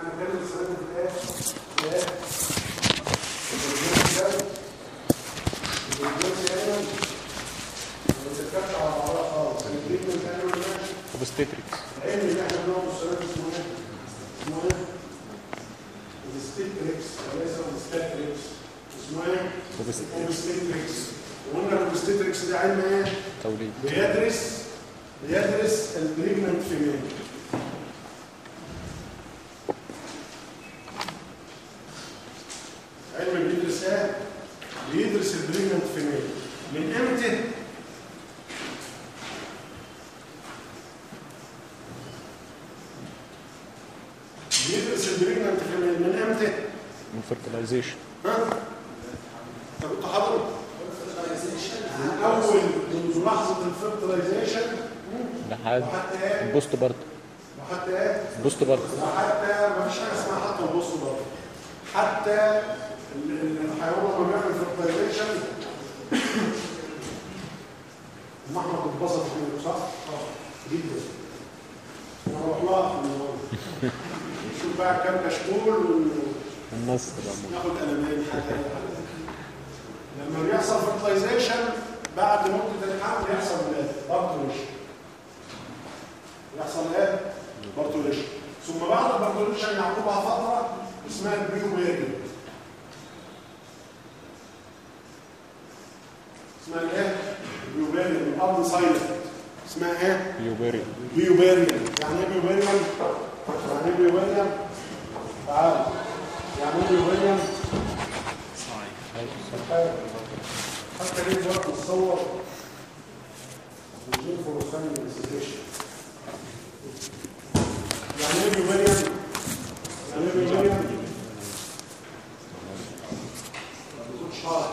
احنا هنتكلم السنه دي في الايه في الايه البرنامج ده البرنامج دايما ما بتتكلمش على بعضها خالص التريتمنت دايما ماشي اوبستيتريكس العلم اللي احنا بنقعد السنه دي اسمه ايه؟ اسمه ايه؟ الستيتريكس وليس الستاتريكس اسمه ايه؟ اوبستيتريكس الاوبستيتريكس وقلنا الاوبستيتريكس ده علم ايه؟ توليد بيدرس بيدرس البريجننت فيميل علم بيدرس ايه؟ بيدرس البريجننت فيميل من امتى؟ بيدرس البريجننت فيميل من امتى؟ من fertilization ها؟ انت كنت حاضر؟ من اول منذ لحظه الفيرتلايزيشن لحد وحتى ايه؟ البوست بارت وحتى ايه؟ البوست بارت وحتى ما فيش حاجه اسمها حتى البص برضه حتى ال- ال- الحيوان لما بيعمل فيرتلايزيشن المحمد اتبسط فيه صح؟ اه جدا انا بروح لها في الموضوع. شوف بقى كام كشكول ون- النص العمود ناخد قلمين حاجه لما بيحصل فيرتلايزيشن بعد مده الحمل يحصل ولاده بارتوليشن يحصل ايه؟ بارتوليشن ثم بعد البارتوليشن يعقبها فتره اسمها البيوبيريا اسمها ايه؟ البيوبيريا من الارض سايلنت اسمها ايه؟ يوبيريا بيوبيريا يعني ايه بيوبيريا؟ يعني ايه بيوبيريا؟ تعال يعني ايه بيوبيريا؟ حتى ليه وقت تصور وجين فلوسان الانسيتيشن يعني ايه بيوبيريا؟ يعني ايه بيوبيريا؟ شرح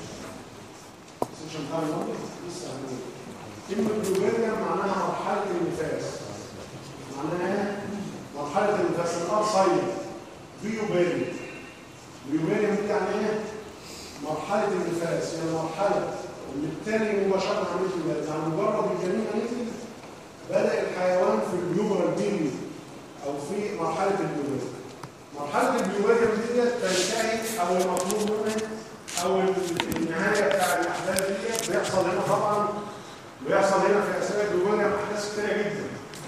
سيشن تايم لسه هنقول كلمة بيوبيريا معناها مرحلة النفاس معناها ايه؟ مرحلة النفاس الار سايلنت بيوبيريا بيوبيريا دي يعني ايه؟ مرحلة النفاس هي المرحلة اللي التالي مباشرة عملية الولادة يعني مجرد الجنين ما نزل بدأ الحيوان في البيوبرال بيريود أو في مرحلة البيوبرال مرحلة البيوبرال دي تنتهي أو المطلوب منها أو النهاية بتاع الأحداث دي بيحصل هنا طبعا بيحصل هنا في أثناء البيوبرال أحداث كتيرة جدا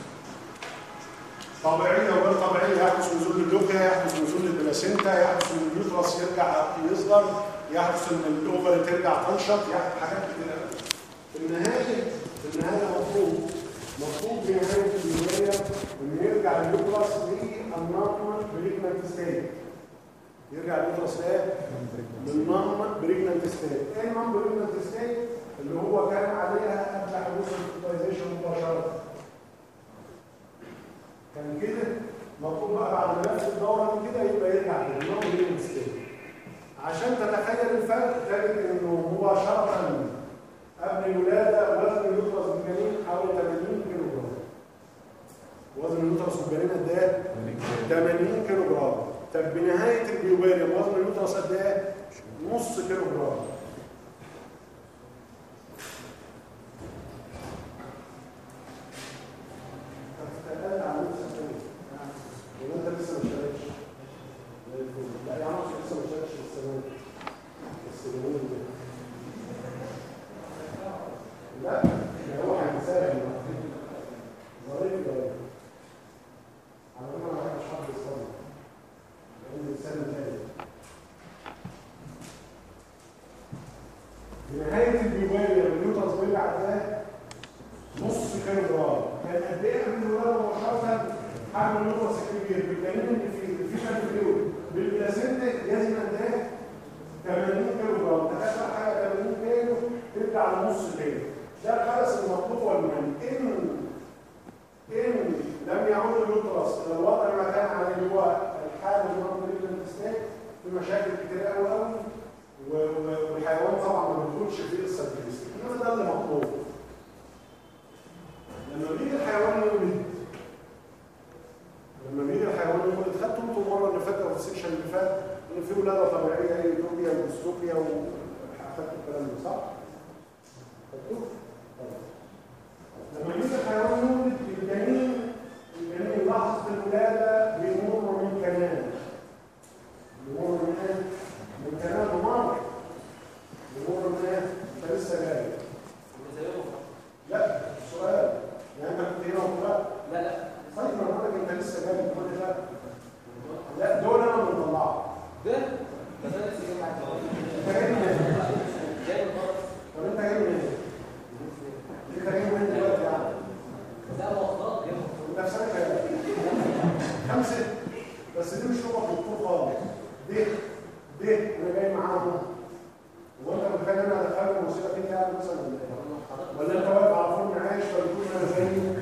طبيعية وغير طبيعية يحدث نزول اللوكيا يحدث نزول البلاسينتا يحدث ان اليوترس يرجع يصدر يحدث ان الاوفر ترجع تنشط يحدث حاجات كتير قوي. في النهاية في النهاية مطلوب مطلوب في نهاية الولاية ان يرجع اليوترس للنورمال بريجننت ستيت يرجع اليوترس لايه؟ للنورمال بريجننت ستيت ايه النورمال بريجننت ستيت؟ اللي هو كان عليها قبل حدوث الفيرتلايزيشن مباشرة كان كده مطلوب بقى بعد ما ياخد الدوره من كده يبقى يرجع للنوم ستيت عشان تتخيل الفرق تجد انه مباشره قبل الولاده وزن اليوترس بالجنين حوالي 80 كيلو جرام وزن اليوترس بالجنين قد ايه؟ 80 كيلو جرام طب بنهايه البيوبيريا وزن اليوترس قد ايه؟ نص كيلو جرام هتتقل على نفس السنة ولا انت لسه ما اشتريتش لا يا عم لسه ما اشتريتش السنة السنين دي لا ده هو هيتساهل ظريف ده على ما انا عايز حد يصلي لان الانسان تاني بنهاية البيوبيريا اليوترس بيرجع ده نص كيلو جرام كان قد ايه من الولاده مباشره حجم النص الكبير بالجنين اللي فيه الفيشل فلويد بالبلاسينتا يزن قد ايه 80 كيلو جرام تكسر حاجه 80 كيلو ترجع لنص كيلو ده الحدث المطلوب والمهم ان ان لم يعود اليوترس الى الوضع ما كان عليه اللي هو الحاله المنطقه الانتستين في مشاكل كتير قوي قوي والحيوان طبعا ما بيدخلش في السيرفيس انما ده اللي مطلوب لما بيجي الحيوان يولد لما بيجي الحيوان يولد خدتوا انتوا المره اللي فاتت او السكشن اللي فات ان في ولاده طبيعيه ايوبيا وديستوبيا واخدتوا الكلام ده صح؟ خدتوه؟ طيب. لما بيجي الحيوان يولد الجنين الجنين لحظه الولاده بيمر من كنال خمسه بس دي مش لغه دكتور خالص دي دي انا جاي معاهم هو انت متخيل انا ادخل الموسيقى دي يعني مثلا ولا إيه؟ ولا انت واقف على فرن عايش فبتقول انا زيه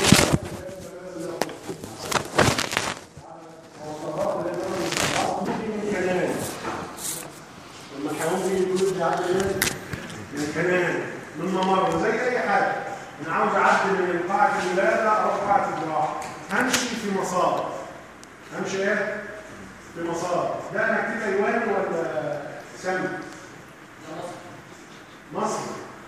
لما الحيوان بيجي يقول لي عدل ايه؟ من الكنان من ممر زي اي حاجه انا عاوز اعدي من قاعه الولاده او قاعه الجراحه همشي في مسار همشي ايه؟ في مسار ده انا كده ايواني ولا سمي؟ مصر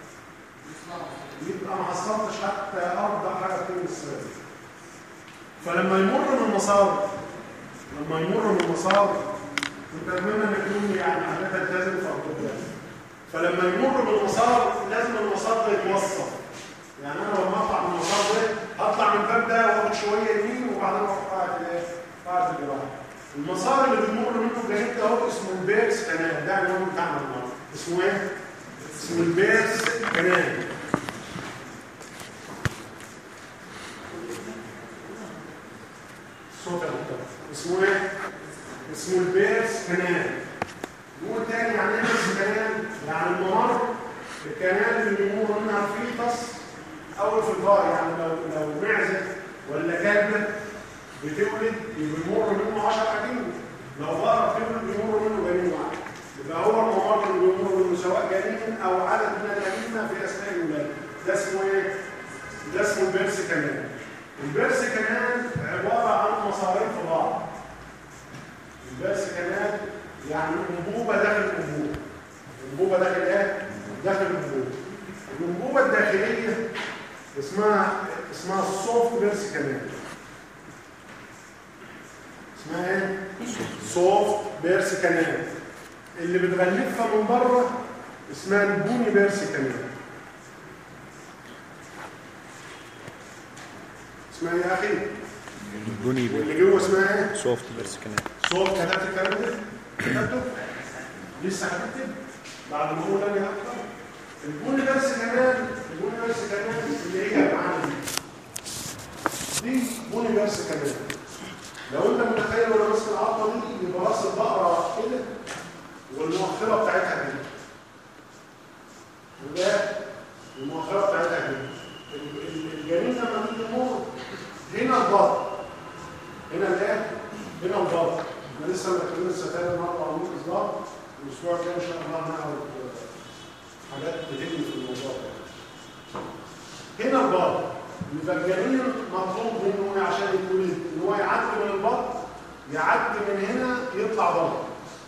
يبقى ما حصلتش حتى اربع حاجه في السنه فلما يمر من مسار لما يمر من مسار انت اتمنى انك تكون يعني حاجات تلتزم في فلما يمر من المسار لازم المسار ده يتوصل يعني انا لما اطلع من المسار ده هطلع من الباب ده واخد شويه يمين وبعدين اروح قاعد الايه؟ قاعد الجراحه المسار اللي بيمر منه الجانب ده هو اسمه البيرس كانال ده العنوان بتاعنا النهارده اسمه ايه؟ اسمه البيرس كانال صوت يا دكتور اسمه ايه؟ اسمه البيرس كانال نقول تاني يعني ايه بيرس كانال؟ يعني الممر الكنال اللي بيمر منها الفيتس او الفضاء يعني لو لو معزه ولا كلبه بتولد بيمر منه 10 اجنه لو بقره بتولد بيمر منه جنين واحد يبقى هو الممر اللي بيمر منه سواء جنين او عدد من الاجنه في اثناء الولاده ده اسمه ايه؟ ده اسمه البيرس كانال البيرس كانال عباره عن مسارين في بعض البيرس كانال يعني انبوبه داخل انبوبه انبوبه داخل ايه؟ داخل الانبوبه الانبوبه الداخليه اسمها اسمها السوفت بيرس كانال اسمها ايه؟ سوفت بيرس كانال اللي بتغلفها من بره اسمها البوني بيرس كانال اسمها ايه يا اخي؟ بني واللي جوه اسمها ايه؟ سوفت بيرس كمان صوت كتبت الكلام ده؟ كتبته؟ لسه هتكتب؟ بعد ما اقول انا اكتر البني بس كمان البني بس كمان اللي هي معانا دي دي بني بس كمان لو انت متخيل وانا ماسك العضله دي يبقى راس البقره كده والمؤخره بتاعتها كده وده المؤخره بتاعتها كده ال- ال- الجنين لما بيجي يمر هنا البطن هنا الايه؟ هنا البطن احنا لسه مركبين الستاير النهارده على نور اصدار الاسبوع الجاي ان شاء الله هنعرض حاجات تهمني في الموضوع ده هنا البطن يبقى الجنين مطلوب منه إيه عشان يتولد ان هو يعدي من البطن يعدي من هنا يطلع بره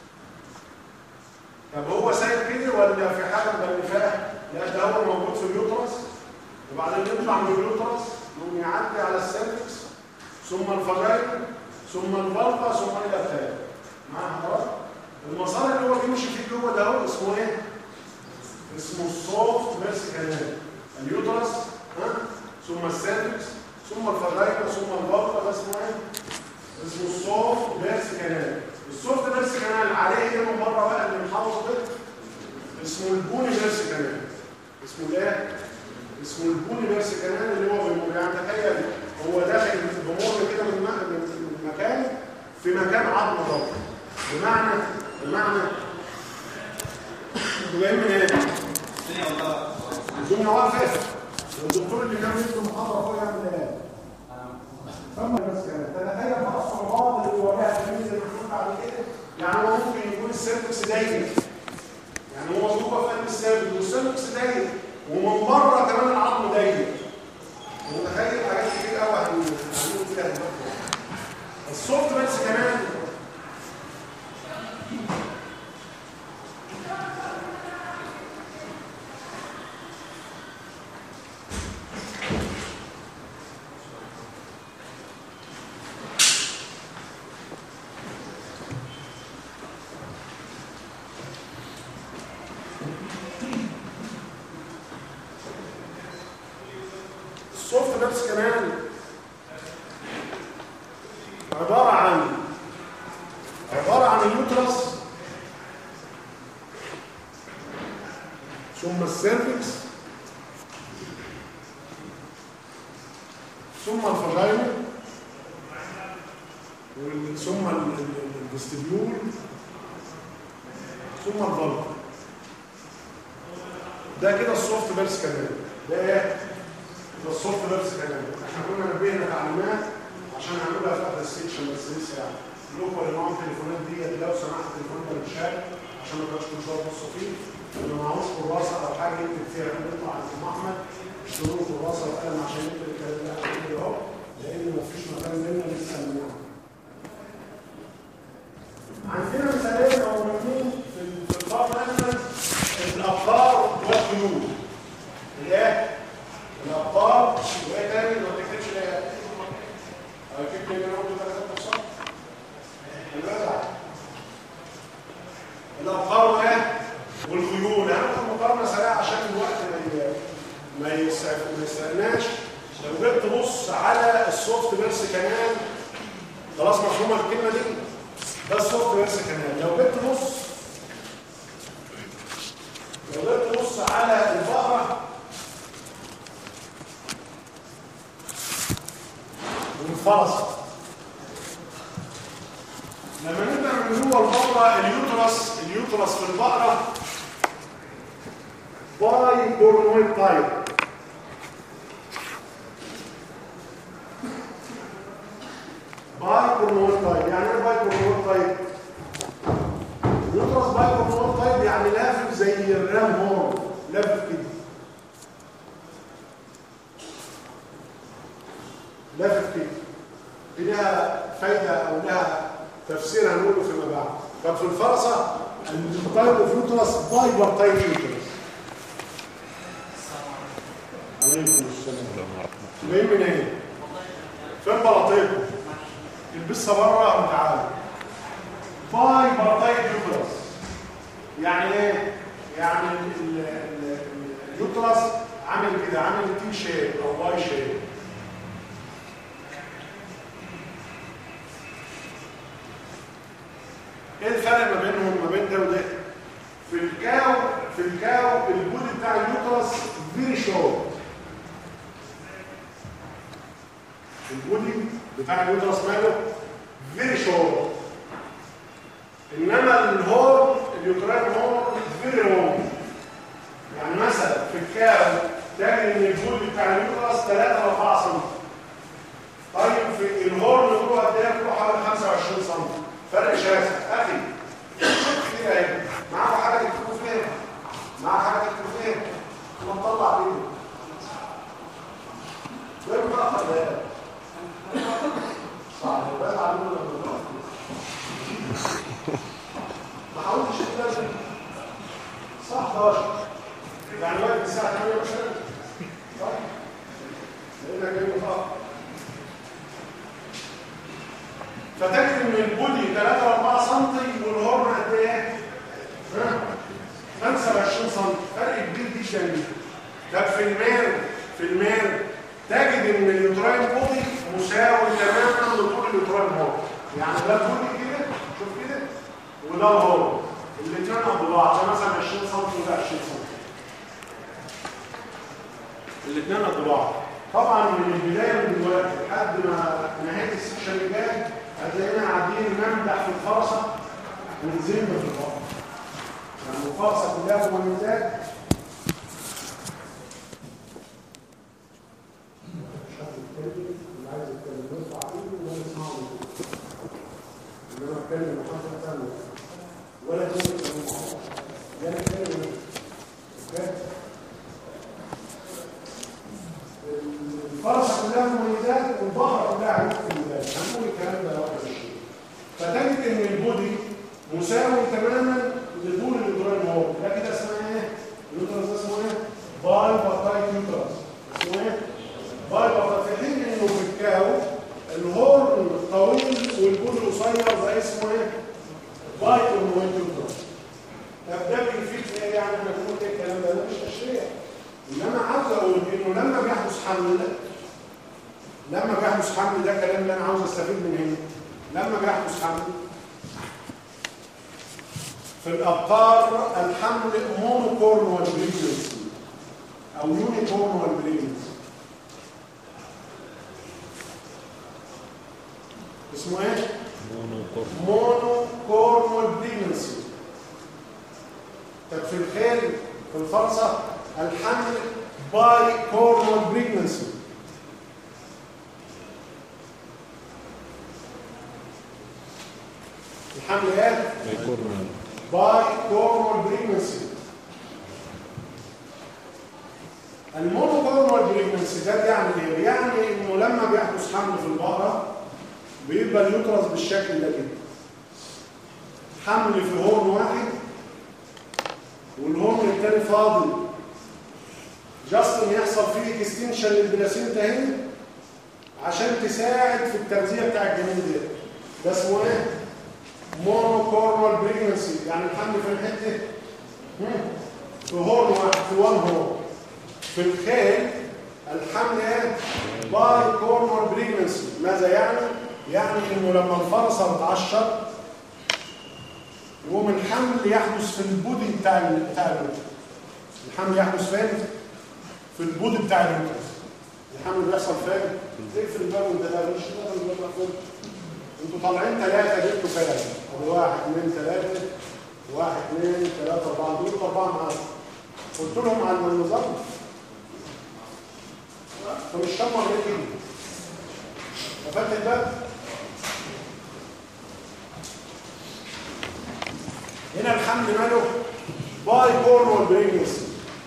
طب هو سايب كده ولا في حاجه مغلفاه؟ لا ده هو موجود في اليوترس وبعدين يطلع من اليوترس يقوم يعدي على السيرفكس ثم الفجاين ثم البلطه ثم الى الثاني مع حضرتك المسار اللي هو بيمشي فيه جوه ده هو اسمه ايه؟ اسمه السوفت بيرس كانال اليوترس ها ثم السيرفكس ثم الفجاين ثم البلطه ده اسمه ايه؟ اسمه السوفت بيرس كانال السوفت بيرس كانال عليه ايه من بره بقى اللي محافظ ده اسمه البوني بيرس كانال اسمه الايه؟ اسمه البوني بيرس كانال اللي هو بيمر يعني تخيل هو داخل بمر كده من م- من من مكان في مكان عظم ضغط بمعنى بمعنى انتوا جايين من ايه؟ الدنيا واقفه والدكتور اللي كان بيدي محاضره فوق يعمل ايه؟ فما بس كده تتخيل بقى الصعوبات اللي بيواجهها التلميذ اللي بيكون بعد كده يعني هو ممكن يكون السيرفكس ضيق يعني هو جوه في قلب السيرفكس والسيرفكس ضيق ومن بره كمان العظم ضيق متخيل حاجات كتير قوي هنعمله كده دلوقتي السوفت بس كمان السوفت نفس كمان عبارة عن عبارة عن اليوترس ثم السيرفكس ثم الفاجينا وال- ثم ال- ال- الفستيبيول ثم الفالف ده كده السوفت بيرس كمان ده ايه؟ ده السوفت بيرس كمان احنا كنا نبهنا تعليمات عشان نعملها في اخر السكشن بس لسه يعني لكم اللي معاهم التليفونات ديت لو سمحت التليفون ده متشال عشان ما تبقاش كل شويه تبصوا فيه اللي معهوش كراسه او حاجه يكتب فيها يقول يطلع عند ام احمد اشتروا له كراسه وقلم عشان يكتب الكلام اللي احنا بنقوله اهو لان مفيش مكان بينا لسه منهم عندنا مثالين او اثنين في ال- في البار مثلا الابقار والطيور الايه؟ الابقار وايه تاني ما تكتبش ليه؟ هتكتب لي انا اقول لك صح؟ الجدع الابقار وايه؟ والخيول هناخد مقارنه سريعه عشان الوقت ما ي- ما يسعف- ما يسرقناش لو جيت تبص على السوفت بيرس كمان خلاص مفهومه الكلمه دي ده السوفت بيرس كمان لو جيت تبص لو جيت تبص على البقره والفرس لما نبدا من جوه البقره اليوترس اليوترس في البقره باي كورنويد تايب باي كورنويد تايب يعني ايه باي كورنويد تايب اليوترس باي كورنويد تايب يعني لافف زي الرام هون لافف كده لافف كده دي لها فايده او لها تفسير هنقوله فيما بعد طب في الفرصه التايب اوف يوترس بايبر تايب يوترس عليكم السلام جايين من ايه؟ فين بلاطيكم؟ البسها بره وتعالى بايبر تايب يوترس يعني ايه؟ يعني ال- ال- ال- اليوترس عامل كده عامل تي شيب او واي شيب ايه الفرق ما بينهم ما بين ده وده في الكاو في الكاو البودي بتاع اليوترس فيري شورت البودي بتاع اليوترس ماله فيري شورت انما الهورن اليوتراين هورن فيري لونج يعني مثلا في الكاو تجد ان البودي بتاع اليوترس 3 ل 4 سم طيب في الهورن جوه قد ايه جوه حوالي 25 سم فرق شاسع اخي كتير اهي معاك حاجه تكتبوا فيها معاك حاجه تكتبوا فيها ما نطلع بيه ده متاخر ده صح بس علمونا لما ما حاولتش تلازم صح 11 يعني وقت الساعه 8 وشويه صح لقينا جاي متاخر فتجد ان البودي 3 4 سم والهورن قد ايه؟ ها؟ 25 سم فرق كبير جدا جدا طب في المال في المال تجد ان اليوتراين بودي مساوي تماما لطول اليوتراين هورن يعني ده البودي كده شوف كده وده الهورن الاثنين قد بعض ده مثلا 20 سم وده 20 سم الاثنين قد بعض طبعا من البدايه من دلوقتي لحد ما نهايه السكشن الجاي هتلاقينا قاعدين نمدح في الفرصه ونزين في الفرصه يعني الفرصه كلها مميزات مش حد يتكلم اللي عايز يتكلم يرفع ايده ولا يسمعه انما اتكلم محاضره ثانيه ولا تقول لا اتكلم اوكي الفرصة كلها مميزات والبقرة كلها عيوب مميزات هنقول الكلام ده واحد الشيء فتجد ان البودي مساوي تماما لطول اليوتراين هورن ده كده اسمها ايه؟ اليوترس ده اسمه ايه؟ باي بارتايت يوترس اسمه ايه؟ باي بارتايت في حين انه في الكاو الهورن طويل والبودي قصير ده اسمه ايه؟ باي كورنويد يوترس طب ده بيفيد ايه يعني احنا بنقول ايه الكلام ده؟ ده مش تشريع انما عاوز اقول انه لما بيحدث حمل لما بيحدث حمل ده كلام اللي انا عاوز استفيد من هنا لما بيحدث حمل في الابقار الحمل مونوكورنوال بريجنسي او يونيكورنوال بريجنسي اسمه ايه مونو كورن مونو كورنول بريجنسي طب في الخيل في الفرصة الحمل باي كورنول بريجنسي الحمل ايه؟ كورن باي كورنول بريجنسي المونو كورنول بريجنسي ده بيعمل ايه؟ بيعني انه لما بيحدث حمل في البقرة بيبقى اليوترس بالشكل ده كده حمل في هون واحد والهون التاني فاضي جاست ان يحصل فيه اكستنشن للبلاسينتا هنا عشان تساعد في التغذيه بتاع الجنين ده ده اسمه ايه؟ مونو كورنال بريجنسي يعني الحمل في الحته مم. في هون واحد في وان هون في الخيل الحمل ايه؟ باي كورنال بريجنسي ماذا يعني؟ يعني انه لما الفرصه بتعشر يقوم الحمل يحدث في البودي بتاع ال- بتاع اليوترس الحمل يحدث فين؟ في البودي بتاع اليوترس الحمل بيحصل فين؟ تقفل الباب وانت لا مش تقفل الباب مقفول انتوا طالعين ثلاثه جبتوا فعلا ادي واحد اثنين ثلاثه واحد اثنين ثلاثه اربعه دول اربعه معاهم قلت لهم على النظام فمش شمر ليه كده قفلت الباب هنا الحمل ماله باي كورنول بريجنسي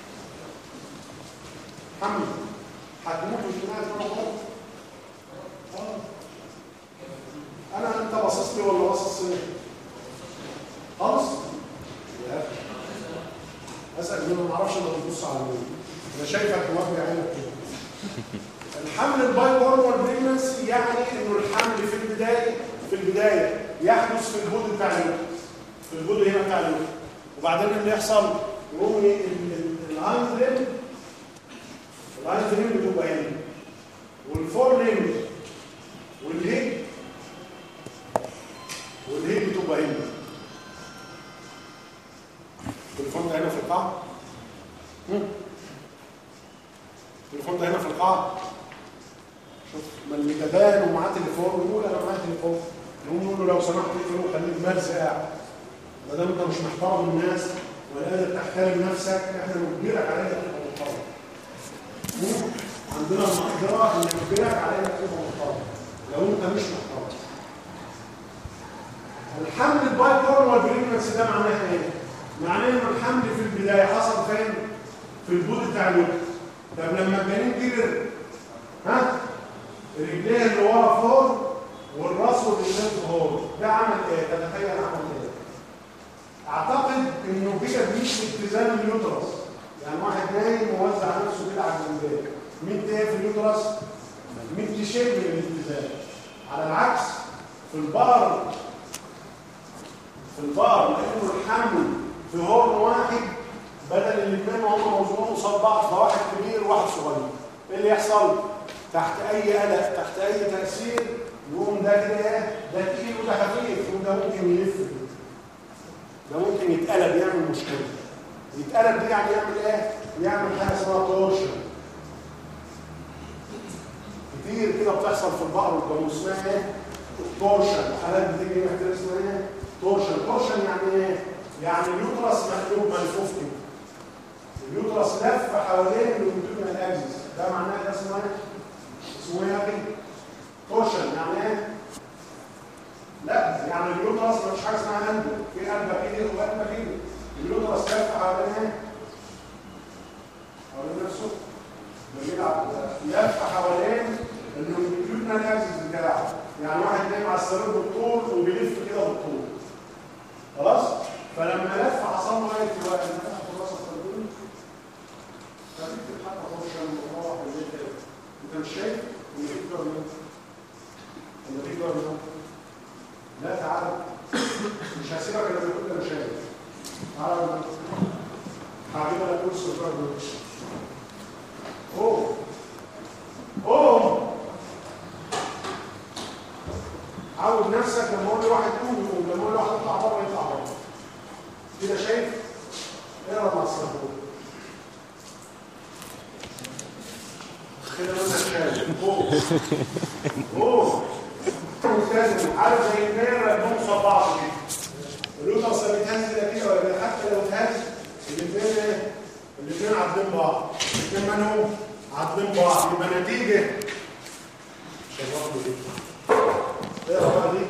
حمل هتموت واجتماعي زي ما قلت آه. انا انت باصص لي ولا باصص لي خالص لا اسال مين ما اعرفش انك بتبص على مين انا شايفك موجه عينك كده الحمل الباي كورنول بريجنسي يعني انه الحمل في البدايه في البدايه يحدث في البود بتاع اليوترس في الجزء هنا بتاع الوجه وبعدين اللي يحصل يقوم الهاند ليم الهاند ليم بتبقى هنا والفور ليم والهيد والهيد بتبقى هنا التليفون ده هنا في القاع هم؟ التليفون ده هنا في القاع شوف ما اللي جبان ومعاه تليفون يقول انا معايا تليفون نقوم نقول له لو سمحت اقفله وخليك مرزق قاعد ما دام انت مش محترم الناس ولا قادر تحترم نفسك احنا بنجبرك على انك تبقى محترم. مم؟ عندنا المقدره ان نجبرك على انك تبقى محترم لو انت مش محترم. الحمل الباي كورنال بريجنسي ده معناه ايه؟ معناه ان الحمل في البدايه حصل فين؟ في البود بتاع الوتر. طب لما الجنين كبر ها؟ رجليه اللي ورا فوق والراس والرجلين فوق ده عمل ايه؟ تتخيل عمل ايه؟ اعتقد انه كده مش اتزان اليوترس يعني واحد نايم موزع نفسه كده على الجنبين مين تاني في اليوترس مين تشيل من الاتزان على العكس في البار في البار لانه الحمل في هورن واحد بدل الاثنين وهم موزونين قصاد بعض فواحد كبير وواحد صغير ايه اللي يحصل تحت اي قلق تحت اي تاثير يقوم ده كده ايه ده تقيل وده خفيف وده ممكن يلف كده ده ممكن يتقلب يعمل مشكله يتقلب دي يعني يعمل ايه يعمل حاجه اسمها تورشن كتير كده بتحصل في البقر والجاموس اسمها ايه تورشن وحالات بتيجي محتاجه اسمها ايه تورشن تورشن يعني ايه يعني اليوترس مقلوب ملفوف كده اليوترس لف حوالين اليوتيوب الاكسس ده معناه ده اسمه ايه اسمه ايه يا اخي تورشن يعني ايه لا يعني اليوترس مش حاجه اسمها قلب في قلبه كده وقلبه كده اليوترس لف حوالين ايه حوالين نفسه بيلعب لف حوالين اليوتيوب الاكسس بتاعه يعني واحد نايم على السرير بالطول وبيلف كده بالطول خلاص فلما لف حصل له ايه في وقت ما خلاص الطريق فتكتب حتى تورشن وروح البيت كده انت مش شايف ان في جورنال ان في جورنال لا تعال مش هسيبك الا لما تقول انا شايف تعال هجيب لك كرسي وجورنال اوه اوه عود نفسك لما اقول لواحد قوم يقوم لما اقول لواحد اطلع بره يطلع بره كده شايف اقرا مع الصبور كده انا شايف اوه اوه ملتزم عارف زي النير رجلهم قصاد بعض كده اليوترس لما يتهز كده كده ولا لا؟ حتى لو اتهز الاثنين ايه؟ الاثنين عاضدين بعض الاثنين مالهم عاضدين بعض يبقى نتيجه شباب دي ايه الرقعه دي؟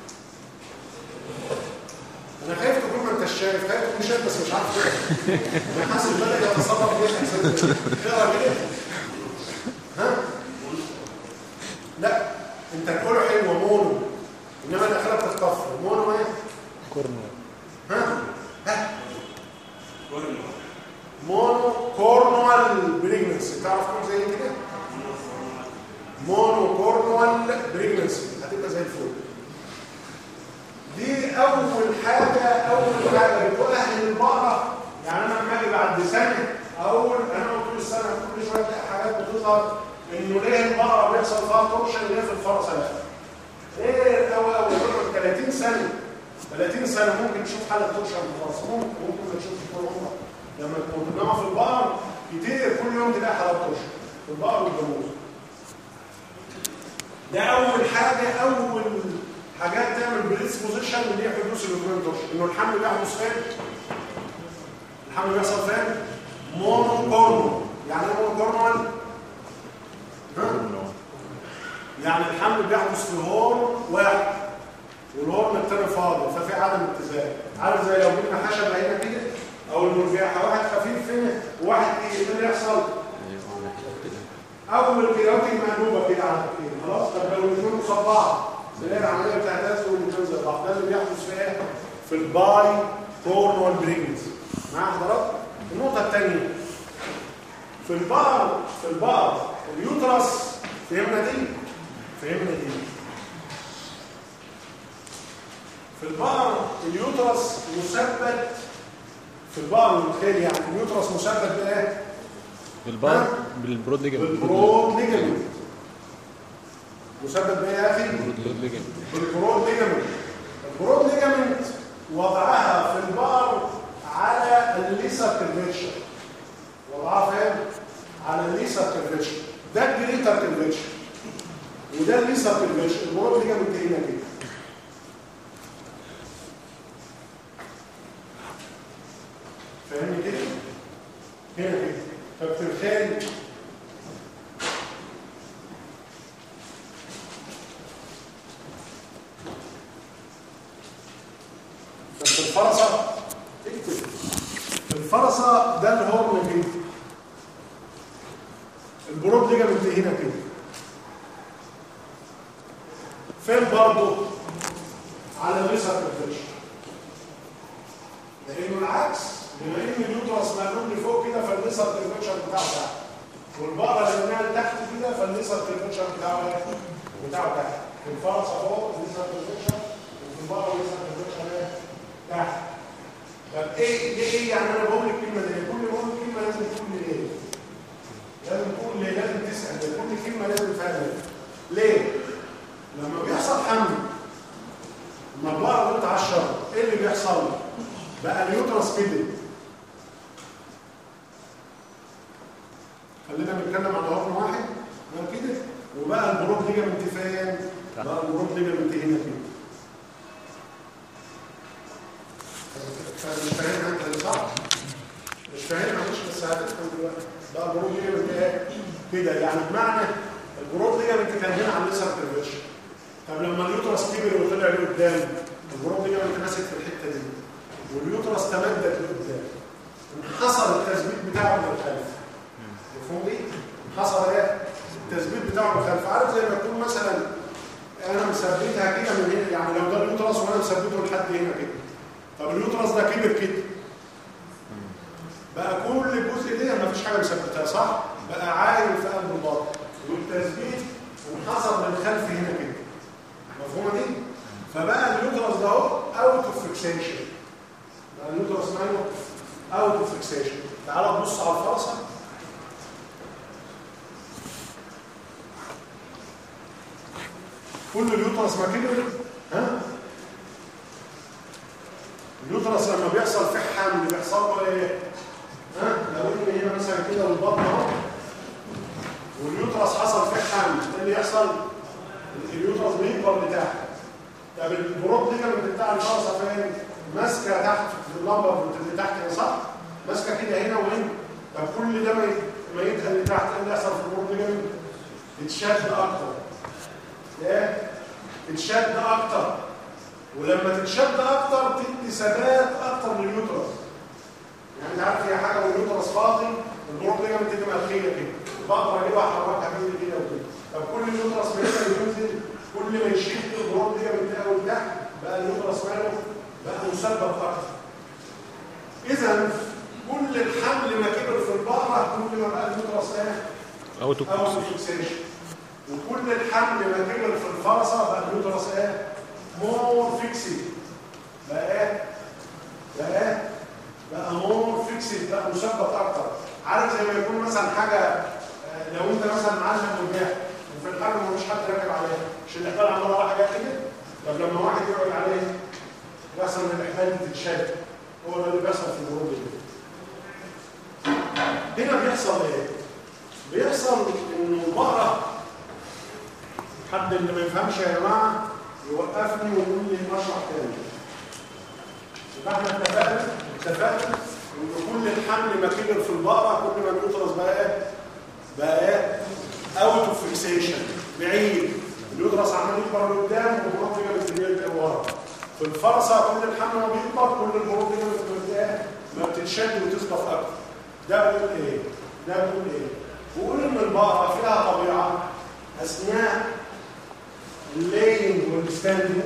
انا خايف تكون ما انتش شايف خايف تكون شايف بس مش عارف تقرا. انا حاسس بدأ يتصرف ليه احساس اقرا كده ها لا انت تقوله حلو مونو انما الاخره بتتطفل مونو ايه كورنر ها ها مونو كورنوال بريجنسي تعرف تقول زي كده مونو كورنوال بريجنسي هتبقى زي الفل دي اول حاجه اول حاجه بتؤهل البقره يعني انا لما اجي بعد سنه اول انا طول السنه كل شويه تلاقي حاجات بتظهر انه ليه البقره بيحصل فيها تورشن ليه في الفرس لا ليه اول اول 30 سنه 30 سنه ممكن تشوف حاله تورشن في الفرس ممكن ممكن ما تشوفش طول عمرك لما تموت انما في البقر كتير كل يوم تلاقي حالات تورشن في البقر والجاموس ده اول حاجه اول حاجات تعمل بريسبوزيشن اللي هي حدوث البرينتوش انه الحمل بيحدث فين الحمل بيحصل فين مونو كورنو يعني ايه مونو كورنوال ها؟ يعني الحمل بيحدث في هورن واحد والهورن التاني فاضي ففي عدم اتزان عارف زي لو جبنا خشبه هنا كده او المرجحه واحد خفيف هنا وواحد ايه إيه اللي يحصل اول الكيراتي مقلوبه كده على كده خلاص طب لو الاثنين قصاد بعض تلاقي العمليه بتاعتها والاثنين زي بعض ده اللي بيحدث في ايه في الباي كورنوال بريجنز مع حضرتك النقطه الثانيه في البقر في البقر اليوترس فهمنا دي فهمنا دي في البقر اليوترس مثبت في البقر والخيل يعني اليوترس مثبت بايه بالبار بالبرود ليجمنت بالبرود ليجمنت مثبت بايه يا اخي برود ليجمنت بالبرود ليجمنت البرود ليجمنت وضعها في البقر على الليسر كيرفيتشر وضعها فين على الليسر كيرفيتشر ده الجريتر كيرفيتشر وده الليسر كيرفيتشر البرود ليجمنت هنا كده فاهمني كده هنا كده فبتتخيل في الفرصة اكتب في الفرصة ده الهورن كده البرود ليجامنت هنا كده فين برضه على الليسر كونفكشن لانه العكس بما ان اليوترس مقلوب لفوق كده فالليسر كونفكشن بتاعه تحت والبقره لانها لتحت كده فالليسر كونفكشن بتاعه ايه؟ بتاعه تحت في الفرصه فوق الليسر كونفكشن وفي البقره الليسر كونفكشن ايه؟ تحت طب ايه ليه ايه يعني انا بقول الكلمه دي كل ما اقول كلمه لازم تقول لي ليه لازم تقول ليه لازم تسال ليه كل كلمه لازم تفهم ليه لما بيحصل حمل لما البقره بتتعشر ايه اللي بيحصل بقى اليوترس كده خلينا بنتكلم عن هرم واحد بقى كده وبقى البروك ليجامنت فين بقى البروك ليجامنت هنا كده مش فاهمها انت صح؟ مش فاهمها مش بس هتفهم دلوقتي بقى البروك ليجامنت ايه؟ كده يعني بمعنى البروك ليجامنت كان هنا على الليسر كيرفيشن طب لما اليوترس كبر وطلع لقدام البروك ليجامنت ماسك في الحته دي واليوترس تمدد لقدام انحصر التثبيت بتاعه من الخلف مفهوم ايه؟ حصل ايه؟ التثبيت بتاعه من الخلف عارف زي ما تكون مثلا انا مثبتها كده من هنا يعني لو ده اليوترس وانا مثبته لحد هنا كده طب اليوترس ده كبر كده بقى كل جزء ده ما فيش حاجه مثبتها صح؟ بقى عايم في قلب البطن والتثبيت انحصر من الخلف هنا كده مفهومه دي؟ فبقى اليوترس ده اهو اوت اوف فيكسيشن بقى اليوترس ماله اوت اوف فيكسيشن تعال نبص على الفرصه كل اليوترس ما كبر ها اليوترس لما بيحصل فيه حمل بيحصل له ايه ها لو ان هنا مثلا كده البطن اهو واليوترس حصل فيه حمل ايه اللي يحصل اليوترس بيكبر لتحت طب البروب ليجامنت بتاع الفرصه فين؟ ماسكه تحت في اللمبه اللي تحت هنا صح؟ ماسكه كده هنا وهنا طب كل ده ما يت- ما يدخل لتحت ايه اللي يحصل في البروب ليجامنت؟ تتشد اكتر ايه؟ تتشد اكتر ولما تتشد اكتر تدي ثبات اكتر لليوترس يعني انت عارف هي حاجه واليوترس فاضي البروب ليجامنت تبقى ملخيه كده بقدر اجيبها احركها كده كده وكده طب كل اليوترس ما يقدر ينزل كل ما يشد البروب ليجامنت اول تحت بقى اليوترس ماله بقى مثبت اكتر اذا كل الحمل ما كبر في البقره كل ما بقى اليوترس ايه اوتو او فيكسيشن وكل الحمل ما كبر في الفرصه بقى اليوترس ايه مور فيكسد بقى ايه بقى ايه بقى مور فيكسد بقى مثبت اكتر عارف زي ما يكون مثلا حاجه آه، لو انت مثلا معلم وجاه وفي الحمل مفيش حد راكب عليها مش الاحبال عماله رايحه جايه كده طب لما واحد يقعد عليه يحصل ان الاحبال دي تتشد هو ده اللي بيحصل في الجروب دي هنا بيحصل ايه؟ بيحصل انه البقره حد اللي ما يفهمش يا جماعه يوقفني ويقول لي مشرح تاني يبقى احنا اتفقنا اتفقنا ان كل الحمل ما كبر في البقره كل ما اليوترس بقى ايه؟ بقى ايه؟ اوت اوف فيكسيشن بعيد اليوترس عمال يكبر لقدام والبروب جابت اليد ورا في الفرصه كل الحمل ما بيكبر كل البروب جابت ايه؟ ما بتتشد وتثبت اكتر ده بيقول ايه؟ ده بيقول ايه؟ بيقول ان البقره فيها طبيعه اثناء اللينج والستاندنج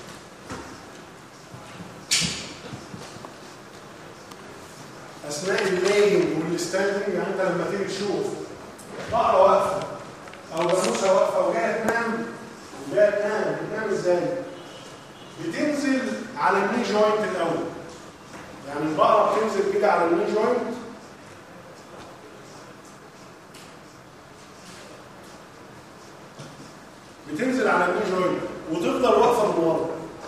اثناء اللينج والستاندنج يعني انت لما تيجي تشوف بقره واقفه او جاموسه واقفه وجايه تنام وجايه تنام بتنام ازاي؟ بتنزل على الني جوينت الاول يعني البقره بتنزل كده على الني جوينت بتنزل على الني جوينت وتفضل واقفه من ورا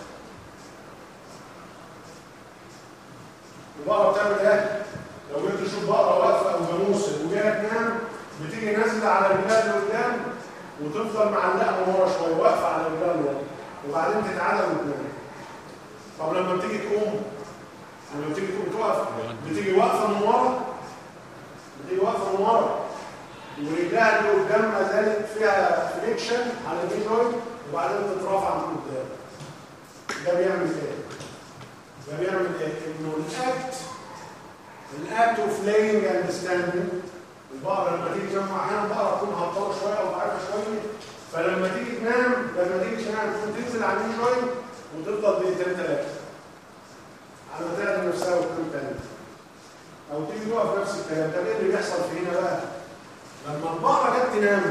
البقره بتعمل ايه؟ لو جيت تشوف بقره واقفه او جاموسه وجايه تنام بتيجي نازله على رجلها اللي قدام وتفضل معلقه من ورا شويه واقفه على رجلها اللي ورا وبعدين تتعدل وتنام طب لما بتيجي تقوم لما بتيجي تقوم تقف بتيجي واقفه من ورا بتيجي واقفه من ورا ورجلها اللي قدام ما زالت فيها فليكشن على الجوينت وبعدين تترفع من قدام ده بيعمل ايه؟ ده بيعمل ايه؟ انه الاكت الاكت اوف لاينج اند ستاندنج البقره لما تيجي تنام احيانا البقره تكون هبطانه شويه او ضعيفه شويه فلما تيجي تنام لما تيجي تنام تكون تنزل على النيل شويه وتفضل دقيقتين ثلاثه على ما تعدل نفسها وتنام تاني او تيجي تقف نفس الكلام ده ايه اللي بيحصل في هنا بقى؟ لما البقره جت تنام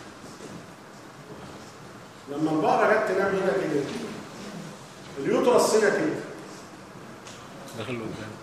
لما البقره جت تنام هنا كده اليوترس هنا كده داخل قدام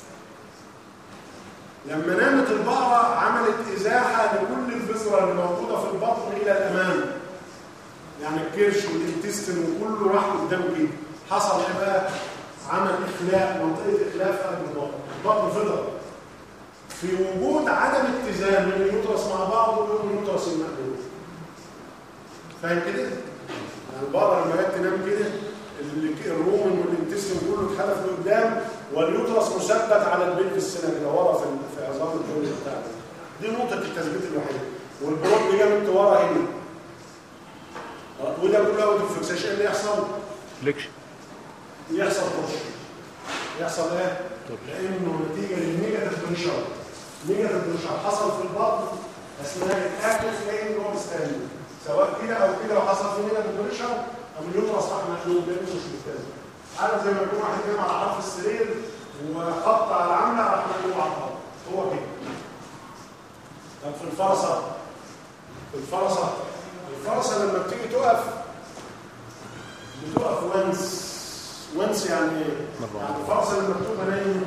لما نامت البقرة عملت إزاحة لكل الفزرة اللي موجودة في البطن إلى الأمام يعني الكرش والانتستين وكله راح قدام كده حصل إيه بقى؟ عمل إخلاء منطقة إخلاء في قلب البطن البطن فضل في وجود عدم اتزان من اليوترس مع بعض ومن اليوترس المقلوب فاهم كده؟ يعني البقرة لما جت تنام كده ال- الرومن والانتستين كله اتحدف لقدام واليوترس مثبت على البلف السنه كده ورا في في عظام الجوز بتاعته دي نقطه التثبيت الوحيده والبروب جامد ورا هنا آه، وده كله اوت اوف فيكسيشن اللي يحصل فليكشن يحصل طرش يحصل ايه؟ طرش. لانه نتيجه للنيجاتيف بريشر نيجاتيف بريشر حصل في البطن اثناء الاكتف لاين جوه ستاندنج سواء كده او كده لو حصل في نيجاتيف بريشر او اليوترس راح مقلوب لانه مش متزن عارف زي ما يكون واحد نايم على حرف السرير وخط على العمله راح مقلوب على الارض هو كده طب في الفرصه في الفرصه الفرصه لما بتيجي تقف بتقف وانس وانس يعني ايه؟ مرة يعني واحدة. الفرصه لما بتبقى نايمه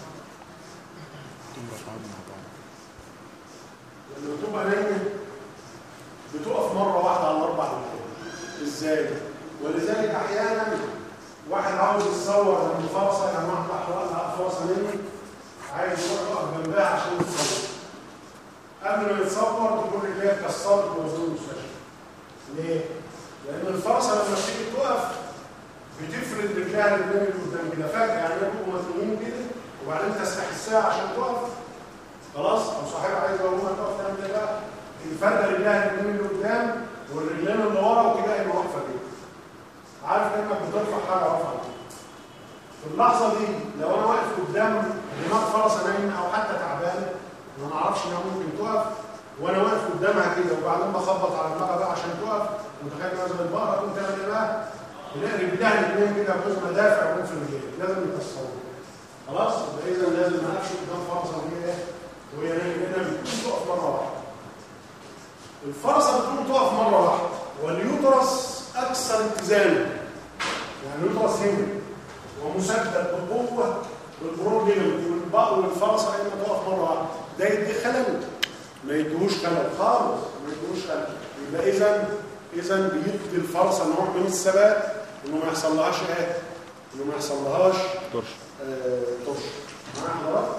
لما بتبقى نايمه بتقف مره واحده على الاربع رجلين ازاي؟ ولذلك احيانا واحد عاوز يتصور لما فرصه يعني واحد راح على فرصه مني عايز يروح يقف جنبها عشان يتصور قبل ما يتصور تكون رجليه اتكسرت وموجود المستشفى ليه؟ لان الفرصه لما تيجي تقف بتفرد رجلها الاثنين اللي قدام كده فجاه يعني يبقوا متنين كده وبعدين تستحسها عشان تقف خلاص او صاحبها عايز اقول لها تقف تعمل ايه بقى؟ الفرده رجلها الاثنين اللي قدام والرجلين اللي ورا وكده هي واقفه كده عارف انك بترفع حاجه واقفه كده في اللحظه دي لو انا واقف قدام دماغ فرسه نايمه او حتى تعبانه ما نعرفش انها ممكن تقف وانا واقف قدامها كده وبعدين بخبط على دماغها بقى عشان تقف متخيل مثلا البقره تقوم تعمل ايه بقى؟ نلاقي رجلها الاثنين كده بحيث مدافع ومن في الرجلين لازم يكسروه خلاص يبقى اذا لازم ما اقفش قدام فرسه وهي ايه؟ وهي نايمه هنا بتقوم تقف مره واحده الفرسه بتقوم تقف مره واحده واليوترس اكثر اتزانا يعني اليوترس هنا ومسدد بقوه بالبروبلم والبقر والفرسه لما تقف مره واحده ده يدي خلل ما يديهوش خلل خالص ما يديهوش خلل يبقى اذا اذا بيدي الفرسه نوع من الثبات انه ما يحصلهاش ايه؟ انه ما يحصلهاش طرش آه، طرش معايا حضرتك؟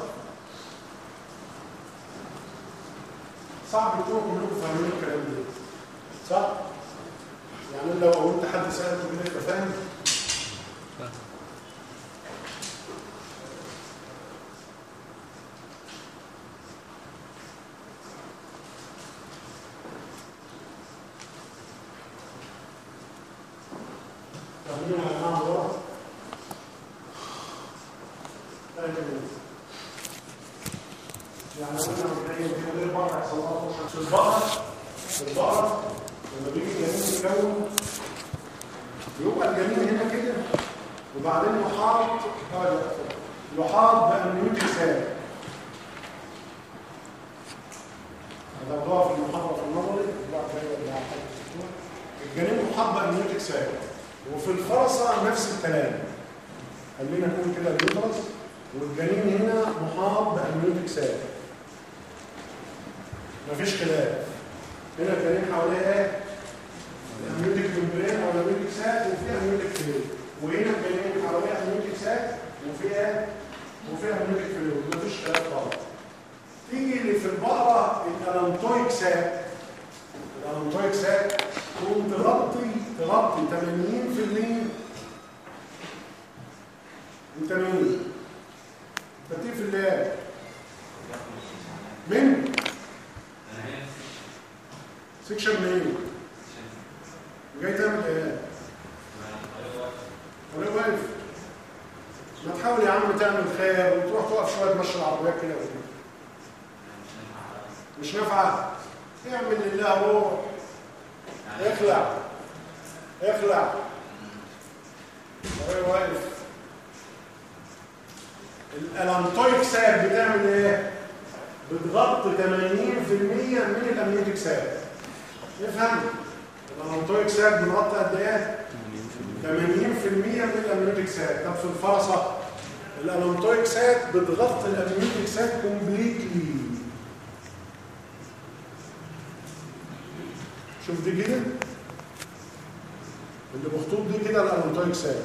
صعب تكونوا كلكم فاهمين الكلام ده صح؟ يعني لو قلت حد سألته كده انت فاهم؟ فاهمين على معنى الورق؟ فاهم يعني انا مبدئيا كده غير بقى يحصل لها طرش. في البقره في البقره لما بيجي الجنين يتكون يبقى الجنين هنا كده وبعدين يحاط آه، يحاط بأمنيوتيك ساب هذا ضاع في المحاضرة في النظري بعد كده بعد كده. الجنين محاط بأمنيوتيك ساب وفي الفرصة نفس الكلام خلينا نقول كده اليوترس والجنين هنا محاط بأمنيوتيك ساب مفيش خلاف هنا الجنين حواليه ايه؟ الامنيوتيك ممبرين او الامنيوتيك ساك وفي امنيوتيك فلويد وهنا الجنين حواليه امنيوتيك ساك وفي ايه؟ وفي امنيوتيك فلويد مفيش خلاف خالص تيجي اللي في البقره الالانتويك ساك الالانتويك ساك تقوم تغطي تغطي 80% من 80 ترتيب في الليل من سيكشن منين؟ جاي تعمل ايه؟ انا واقف ما تحاول يا عم تعمل خير وتروح تقف شويه تمشي العربيات كده وكده مش نافعه اعمل لله روح اخلع اخلع انا واقف الالانتويك ساب بتعمل ايه؟ بتغطي 80% من الامنيوتيك ساب نفهم الالانتويك ساب بنغطي قد ايه؟ 80% من الامنيوتيك ساك طب في الفرصه الالانتويك ساك بتغطي الامنيوتيك ساك كومبليتلي شوف دي كده اللي مخطوط دي كده الالانتويك ساك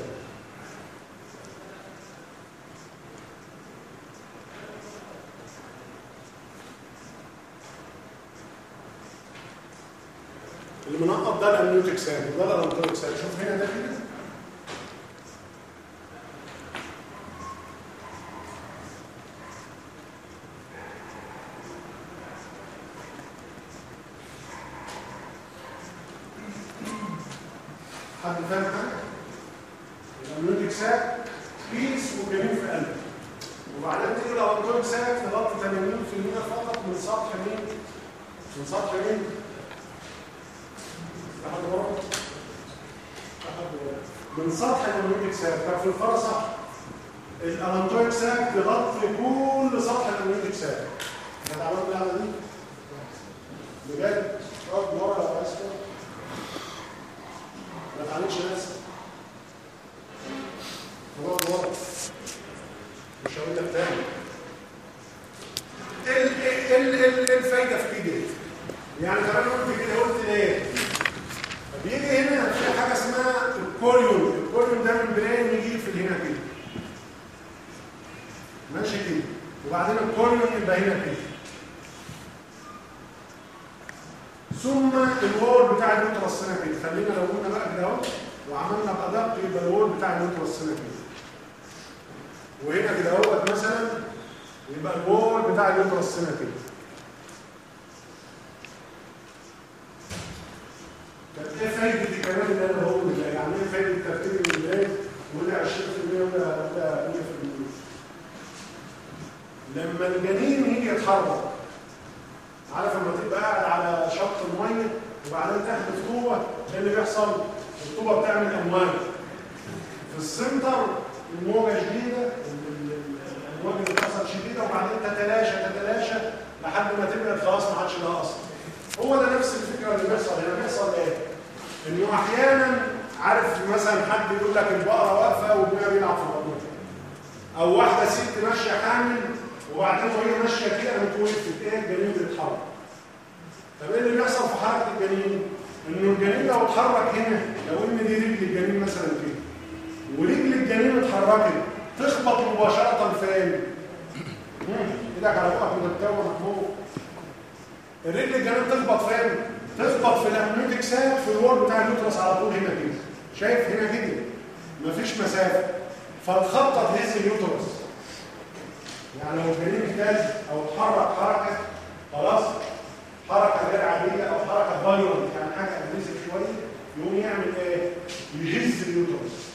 اللي منقط ده الامنيوتيك ساك وده الالانتويك ساك شوف هنا ده كده حد فاهم حاجه؟ الامنيوتيك ساك بيس وجميل في قلبه وبعدين تيجي الالانتويك ساك تغطي 80% فقط من سطح مين؟ من سطح مين؟ لحد ورا لحد ورا من سطح الامنيوتيك ساك طب في الفرصه الالانتويك ساك تغطي كل سطح الامنيوتيك ساك انت تعمل القعده دي؟ بجد اقعد ورا لو عايز كده ما تعملش ناس اقعد ورا مش هقول لك تاني ال- ال- ال- ال- الفايده في كده يعني كمان قلت كده قلت ليه بيجي هنا في حاجه اسمها الكوريون الكوريون ده من برين يجي في هنا كده ماشي كده وبعدين الكوريون يبقى هنا كده ثم الوول بتاع اليوترس سنتين خلينا لو قلنا بقى كده اهو وعملنا بادق يبقى الوول بتاع اليوترس سنتين وهنا كده اهوت مثلا يبقى الوول بتاع اليوترس سنتين طب ايه فايده الكلام اللي انا بقوله ده؟ يعني ايه فايده ترتيب الولاد ولا 20% ولا ولا 100% لما الجنين يجي يتحرك عارف لما تبقى قاعد على شط الميه وبعدين تحدف طوبه ايه اللي بيحصل؟ الطوبه بتعمل امواج في السنتر الموجه شديده ال- ال- الامواج اللي بتحصل شديده وبعدين تتلاشى تتلاشى لحد ما تبعد خلاص ما عادش لها اصل هو ده نفس الفكره اللي بيحصل هنا بيحصل ايه؟ انه احيانا عارف مثلا حد يقول لك البقره واقفه وابنها بيلعب في بطنها او واحده ست ماشيه حامل وبعدين وهي ماشيه كده قامت وقفت ايه الجنين بيتحرك طب ايه اللي بيحصل في حركه الجنين؟ انه الجنين لو اتحرك هنا لو ان دي رجل الجنين مثلا كده ورجل الجنين اتحركت تخبط مباشره فين؟ مم، ايدك على بقك متكون محمود الرجل الجنين تخبط فين؟ تخبط في الامنيوتيك ساك في الوول بتاع اليوترس على طول هنا كده شايف هنا كده مفيش مسافه فالخبطه تهز اليوترس يعني لو الجنين اهتز او اتحرك حركه خلاص حركه غير عاديه او حركه فايرنت يعني حاجه اجريسيف شويه يقوم يعمل ايه؟ يهز اليوترس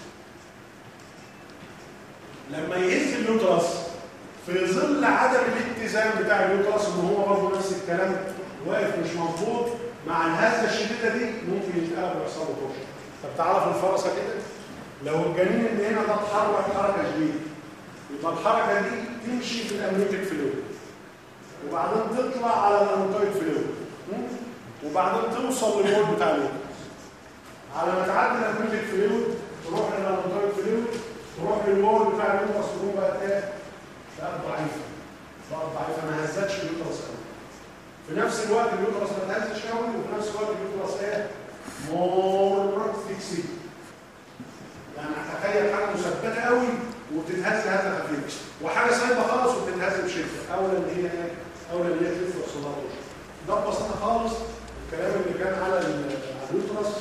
لما يهز اليوترس في ظل عدم الاتزان بتاع اليوترس ان هو برضه نفس الكلام واقف مش مظبوط مع الهزه الشديده دي ممكن يتقلب ويحصل له طرش طب تعالى في الفرصه كده لو الجنين اللي هنا ده اتحرك حركه شديده يبقى الحركه دي تمشي في الامنيوتيك فلويد وبعدين تطلع على الامنيوتيك فلويد وبعدين توصل للوول بتاع اليوترس على ما تعدي الامنيوتيك فلويد تروح للامنيوتيك فلويد تروح للوول بتاع اليوترس تقوم بقى ايه؟ بقت ضعيفه بقت ضعيفه ما هزتش اليوترس قوي في نفس الوقت اليوترس ما تهزش قوي وفي نفس الوقت اليوترس ايه؟ مور فيكسيد يعني تخيل حاجه مثبته قوي وبتتهز هزه خفيفه وحاجه سايبه خالص وبتتهز بشده اولا ان هي ايه؟ اولا ان هي تلف ويحصل لها طرش. ده ببساطه خالص الكلام اللي كان على ال- على اليوترس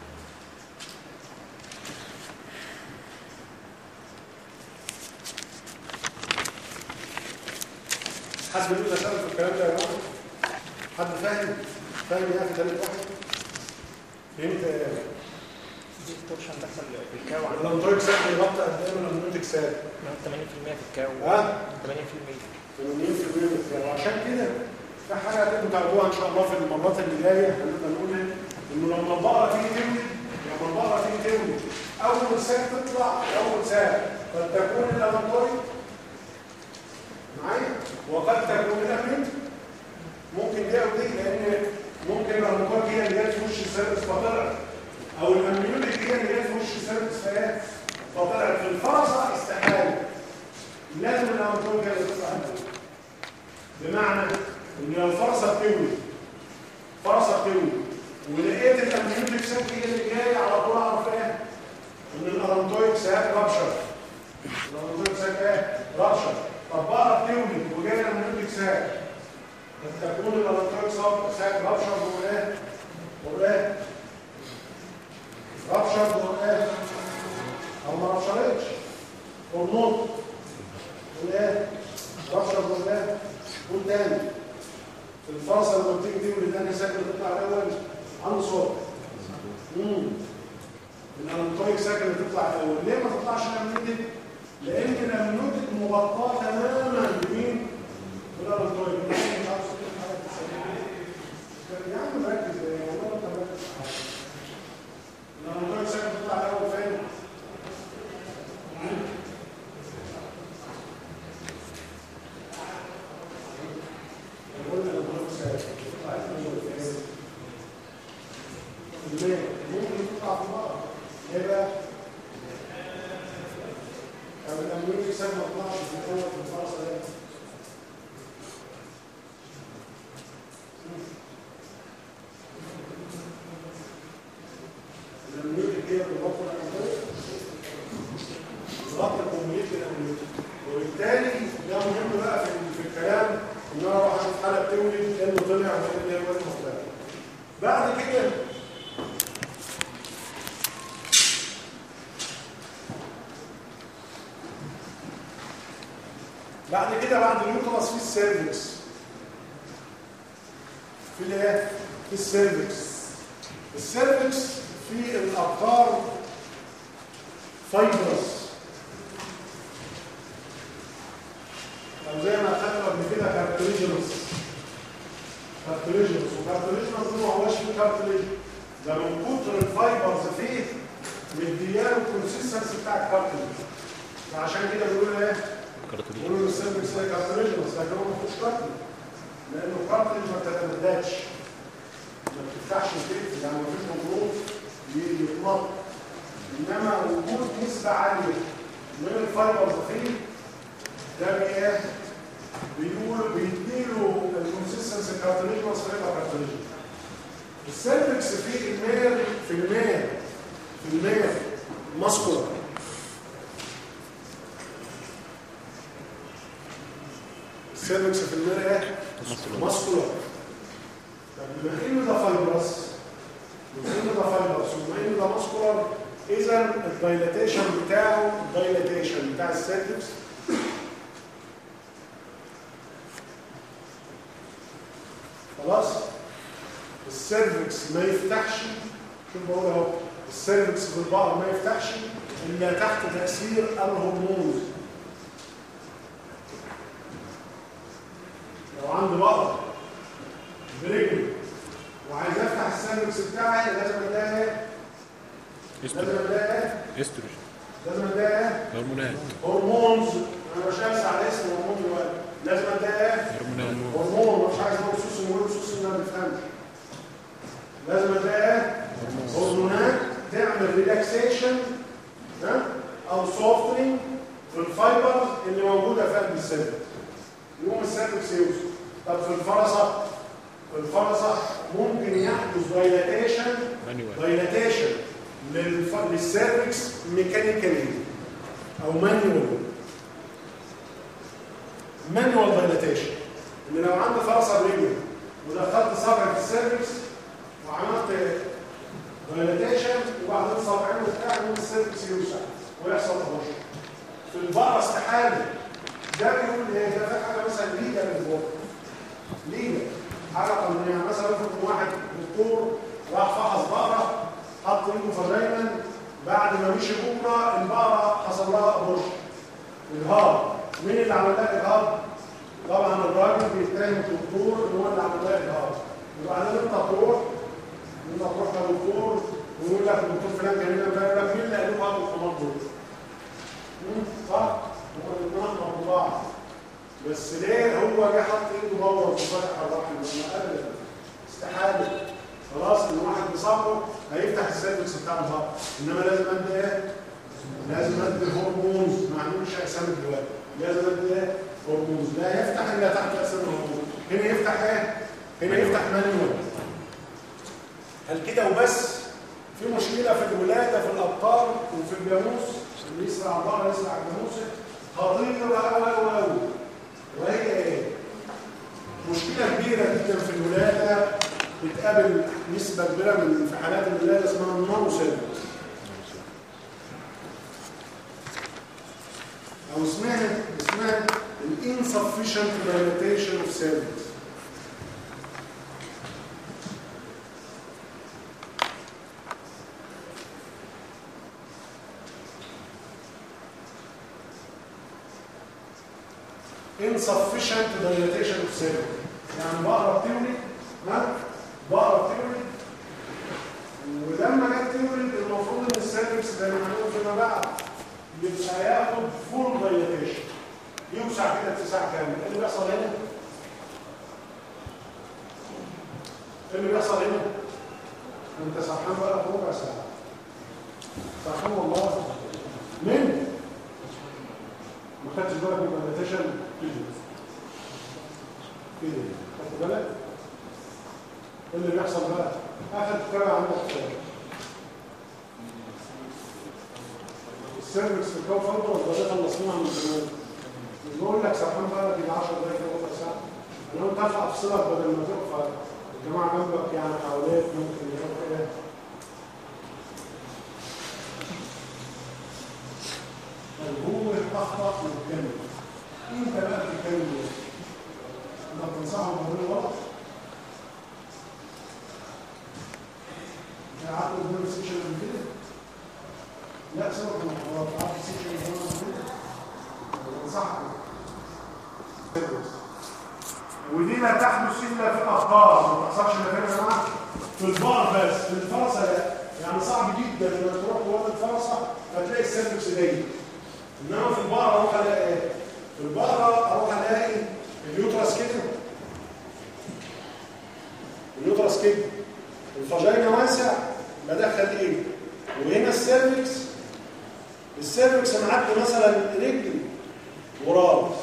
حد يقول لك في الكلام ده يا جماعه؟ حد فاهم؟ فاهم ايه في ثالث واحد؟ فهمت ايه؟ دي التورشن بتحصل في الكاو عندنا الانترويك ساك يغطي قد ايه من الامنيوتيك ساك؟ 80% في الكاو ها؟ 80% 80% وعشان كده في حاجه هتبقوا تعرفوها ان شاء الله في المرات اللي جايه هنبقى نقولها انه لما البقره تيجي تولد لما البقره تيجي تولد اول ساك تطلع اول ساك قد تكون الانترويك معايا وقد تكون الامنيوتيك ممكن دي او دي لان ممكن الانترويك هي اللي جت في وش السيرفس فطلعت او الامنيوتيك هي اللي جت في وش السيرفس فايه فطلعت في الفرصه استحاله لازم الانترويك هي اللي تطلع الأول. بمعنى ان لو فرصه بتولد فرصه بتولد ولقيت الامنيوتيك ساك هي اللي جايه على طول اعرف ايه ان الارنتويك ساك رابشر الارنتويك ساك ايه رابشر طب بقى بتولد وجايه الامنيوتيك ساك قد تكون الارنتويك ساك رابشر وايه وايه رابشر وايه او ما رابشرتش والنط والايه رابشر والايه قول تاني الفرصه لما بتيجي دي والتاني ساكن تطلع الاول عنده صوت امم الانتويك ساكن اللي تطلع الاول ليه ما تطلعش الامنيوتيك لان الامنيوتيك مغطاه تماما بمين بالانتويك مش عارف صوت الحاجه بتسمعني يا عم ركز يا والله انت مركز الانتويك ساكن تطلع الاول فين قلنا الانتويك ساكن تطلع الاول فين ليه؟ ممكن تطلع في المرأة ليه بقى؟ طب الأمنيوتيك ساكن ما تطلعش في الأول في الفرصة دي الأمنيوتيك هي بتغطي الأمنيوتيك بتغطي كمية الأمنيوتيك وبالتالي ده مهم بقى في, في الكلام إن أنا أروح أشوف حالة بتولد إيه اللي طلع وإيه اللي وزنه طلع بعد كده بعد كده بعد اليوترس في السيرفكس في الايه في السيرفكس السيرفكس في الابطار فايبرس او زي ما خدنا قبل كده كارتريجنس كارتريجنس وكارتريجنس دي ما هوش فيه كارتريج ده من كتر الفايبرز فيه مدياله الكونسيستنسي بتاع الكارتريج فعشان كده بيقولوا ايه؟ كارتريج بيقولوا السيرفكس ده كارتريجنس لكن هو ما فيهوش كارتريج لانه الكارتريج ما بتتمددش ما بتفتحش الكتف يعني ما فيش مضروب يطلق انما وجود نسبه عاليه من الفايبرز فيه ده بايه؟ بيقول بيديله الكونسيستنسي كارتريجنس فيبقى كارتريجنس السيرفكس في المير في المير في المير ماسكولار السيرفكس في المير ايه؟ ماسكولار طب بما انه ده فايبرس بما انه ده فايبرس وبما انه ده ماسكولار اذا الدايلاتيشن بتاعه الدايلاتيشن بتاع السيرفكس خلاص السيرفكس ما يفتحش شوف بقول اهو السيرفكس في البقر ما يفتحش الا تحت تاثير الهرمونز لو عندي بقر برجل وعايز افتح السيرفكس بتاعي لازم الاقي ايه؟ لازم استروجين الاقي ايه؟ استروجين لازم الاقي ايه؟ هرمونات هرمونز انا مش هرسى على اسم هرمون دلوقتي لازم الاقي ايه؟ هرمونات هرمون مش عايز اقول سوس نقول سوس ما بيفهمش لازم تلاقي هرمونات تعمل ريلاكسيشن ها او سوفتنج في الفايبرز اللي موجوده في قلب السيرفكس يقوم السيرفكس يوصل طب في الفرصه في الفرصه ممكن يحدث دايلاتيشن مانيوال دايلاتيشن للف... للسيرفكس ميكانيكالي او مانيوال مانيوال دايلاتيشن ان لو عندي فرصه برجلي ودخلت صبعي في السيرفكس وعملت دايلاتيشن وبعدين صبعين وبتاع يقوم السيرفكس يوسع ويحصل تهشم في البقره استحاله ده بيقول ايه ده في حاجه مثلا ليجا للبقره ليجا حاجه قانونيه مثلا يكون واحد دكتور راح فحص بقره حط ايده في الريمن بعد ما مشي بكره البقره حصل لها ابورشن اجهاض مين اللي عمل لها اجهاض؟ طبعا الراجل بيتهم الدكتور ان هو اللي عمل لها اجهاض وبعدين انت تروح انت تروح للدكتور ويقول لك الدكتور فلان كان هنا امبارح يقول لك مين اللي قال له هذا الحمار دول؟ مم، صح؟ هو الاثنين مع بعض بس ليه هو جه حط ايده دور في فتح الرحم لما ابدا استحاله خلاص ان واحد بيصابه هيفتح السيرفكس بتاع البطن انما لازم ادي ايه؟ لازم ادي هرمونز ما عندوش اجسام دلوقتي لازم ادي ايه؟ هرمونز لا يفتح الا تحت تاثير الهرمون هنا يفتح ايه؟ هنا يفتح مانيوال هل كده وبس؟ في مشكله في الولاده في الابطال وفي الجاموس اللي يسرع البقره يسرع الجاموسه خطيره قوي قوي قوي وهي ايه؟ مشكله كبيره جدا في الولاده بتقابل نسبه كبيره من في حالات الولاده اسمها النون سيرفيس او اسمها اسمها الانسفشنت dilatation اوف cervix insufficient dilatation of cervix يعني بقرة بتولد ها بقرة بتولد ولما جت تولد المفروض ان السيرفكس زي ما هنقول فيما بعد يبقى ياخد فول دايلاتيشن يوسع كده اتساع كامل ايه اللي بيحصل هنا؟ ايه اللي بيحصل هنا؟ انت سرحان بقى ربع ساعة سرحان والله من؟ ما خدتش بالك من الدايلاتيشن كده كده خدت بالك؟ ايه اللي بيحصل بقى؟ اخد كده عندك السيرفكس في الجو فرضه ولا ده خلصناها من زمان بيقول لك سرحان بقى لك 10 دقايق ربع ساعه انا قلت ارفع افصلك بدل ما تقف الجماعة جنبك يعني حواليك ممكن يروح ايه هو اخطا واتكلم انت بقى بتتكلم ايه؟ انت بتنصحه بموضوع غلط انت قعدت قدام السيكشن قبل كده لا سيبك من المحاضرات قعدت السيكشن قدام قبل كده بنصحك ودي لا تحدث الا في الاخطار ما تحصلش الا فين يا جماعه في البار بس في الفرصه لا يعني صعب جدا لما تروح جوه الفرصه هتلاقي السيرفكس ضيق انما في البقره اروح الاقي ايه في البقره اروح الاقي اليوترس كده اليوترس كده الفاجينا واسع بدخل ايه وهنا السيرفكس السيرفكس معدي مثلا رجل وراس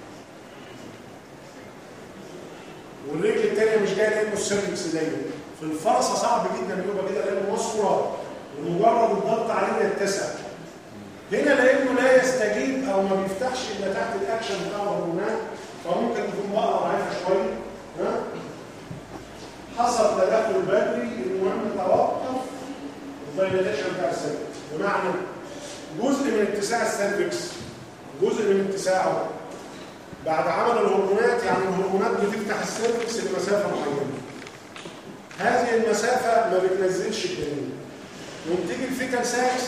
والرجل الثانيه مش جايه لانه السيرفكس ضيق في الفرصه صعب جدا يبقى كده لانه مسكره ومجرد الضغط عليه يتسع هنا لانه لا يستجيب او ما بيفتحش الا تحت الاكشن بتاع الهرمونات فممكن تكون بقره ضعيفه شويه ها حصل تدخل بدري المهم توقف الدايليتيشن بتاع السيرفكس بمعنى جزء من اتساع السيرفكس جزء من اتساعه بعد عمل الهرمونات يعني الهرمونات بتفتح السيرفكس لمسافه معينه هذه المسافه ما بتنزلش الجنين وتيجي الفيتال ساكس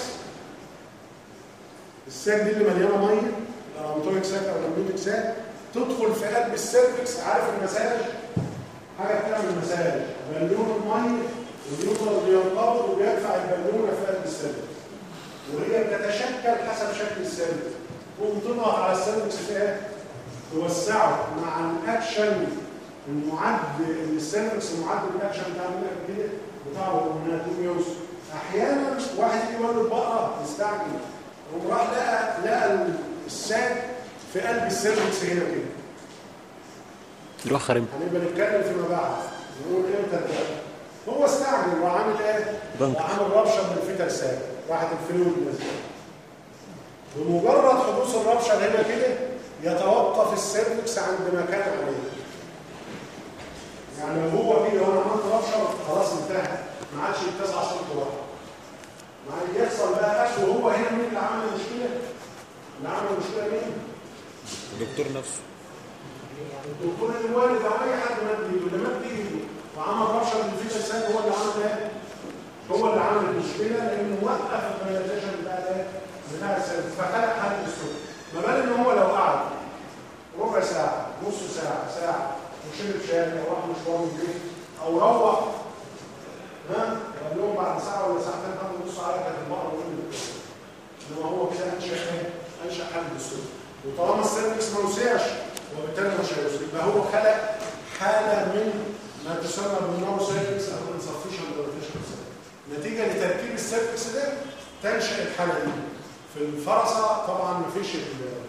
الساك دي اللي مليانه ميه الانتويك ساك او الامنيوتيك ساك تدخل في قلب السيرفكس عارف المساج حاجه بتعمل مساج بالون الميه واليوتر بينقبض وبيدفع البالونه في قلب السيرفكس وهي بتتشكل حسب شكل السيرفكس تقوم تضغط على السيرفكس في ايه؟ توسعه مع الاكشن المعد السيرفكس المعد بالاكشن بتاع كده بتاع الهرمونات يوصل احيانا واحد يجي يقول له البقره يستعجل يقوم راح لقى لقى الساك في قلب السيرفكس هنا كده يروح خارم هنبقى نتكلم فيما بعد نقول امتى ده هو استعجل وعامل ايه؟ بنك. وعامل ربشه من الفيتال ساك راحت الفلويد نزل بمجرد حدوث الربشه هنا كده يتوقف السيرفكس عند مكان عليه يعني لو هو كده وانا عملت ربشه خلاص انتهى ما عادش يتسع صوت واحد ما عاد يحصل بقى اكل وهو هنا مين اللي عمل المشكله؟ اللي عمل المشكله مين؟ الدكتور نفسه الدكتور الوالد او اي حد مد ايده اللي مد ايده وعمل ربشه من الفيتال ساك هو اللي عمل ايه؟ هو اللي عمل المشكله لانه وقف الفيتاليزيشن بتاع الايه؟ بتاع السيرفكس فخلق حل السوق ما بال ان هو لو قعد ربع ساعه نص ساعه ساعه وشرب شاي او راح مشوار من البيت او روح ها قال لهم بعد ساعه ولا ساعتين خدوا نص على كانت البقره وين انما هو كده انشا ايه؟ انشا حل السوق وطالما السيرفكس ما وسعش وبالتالي مش هيوصل يبقى هو خلق حاله من ما تسمى بالنورو سيرفكس او انسفيشن دايليتيشن نتيجه لتركيب السيرفكس ده تنشا الحاله دي في الفرصه طبعا مفيش ال-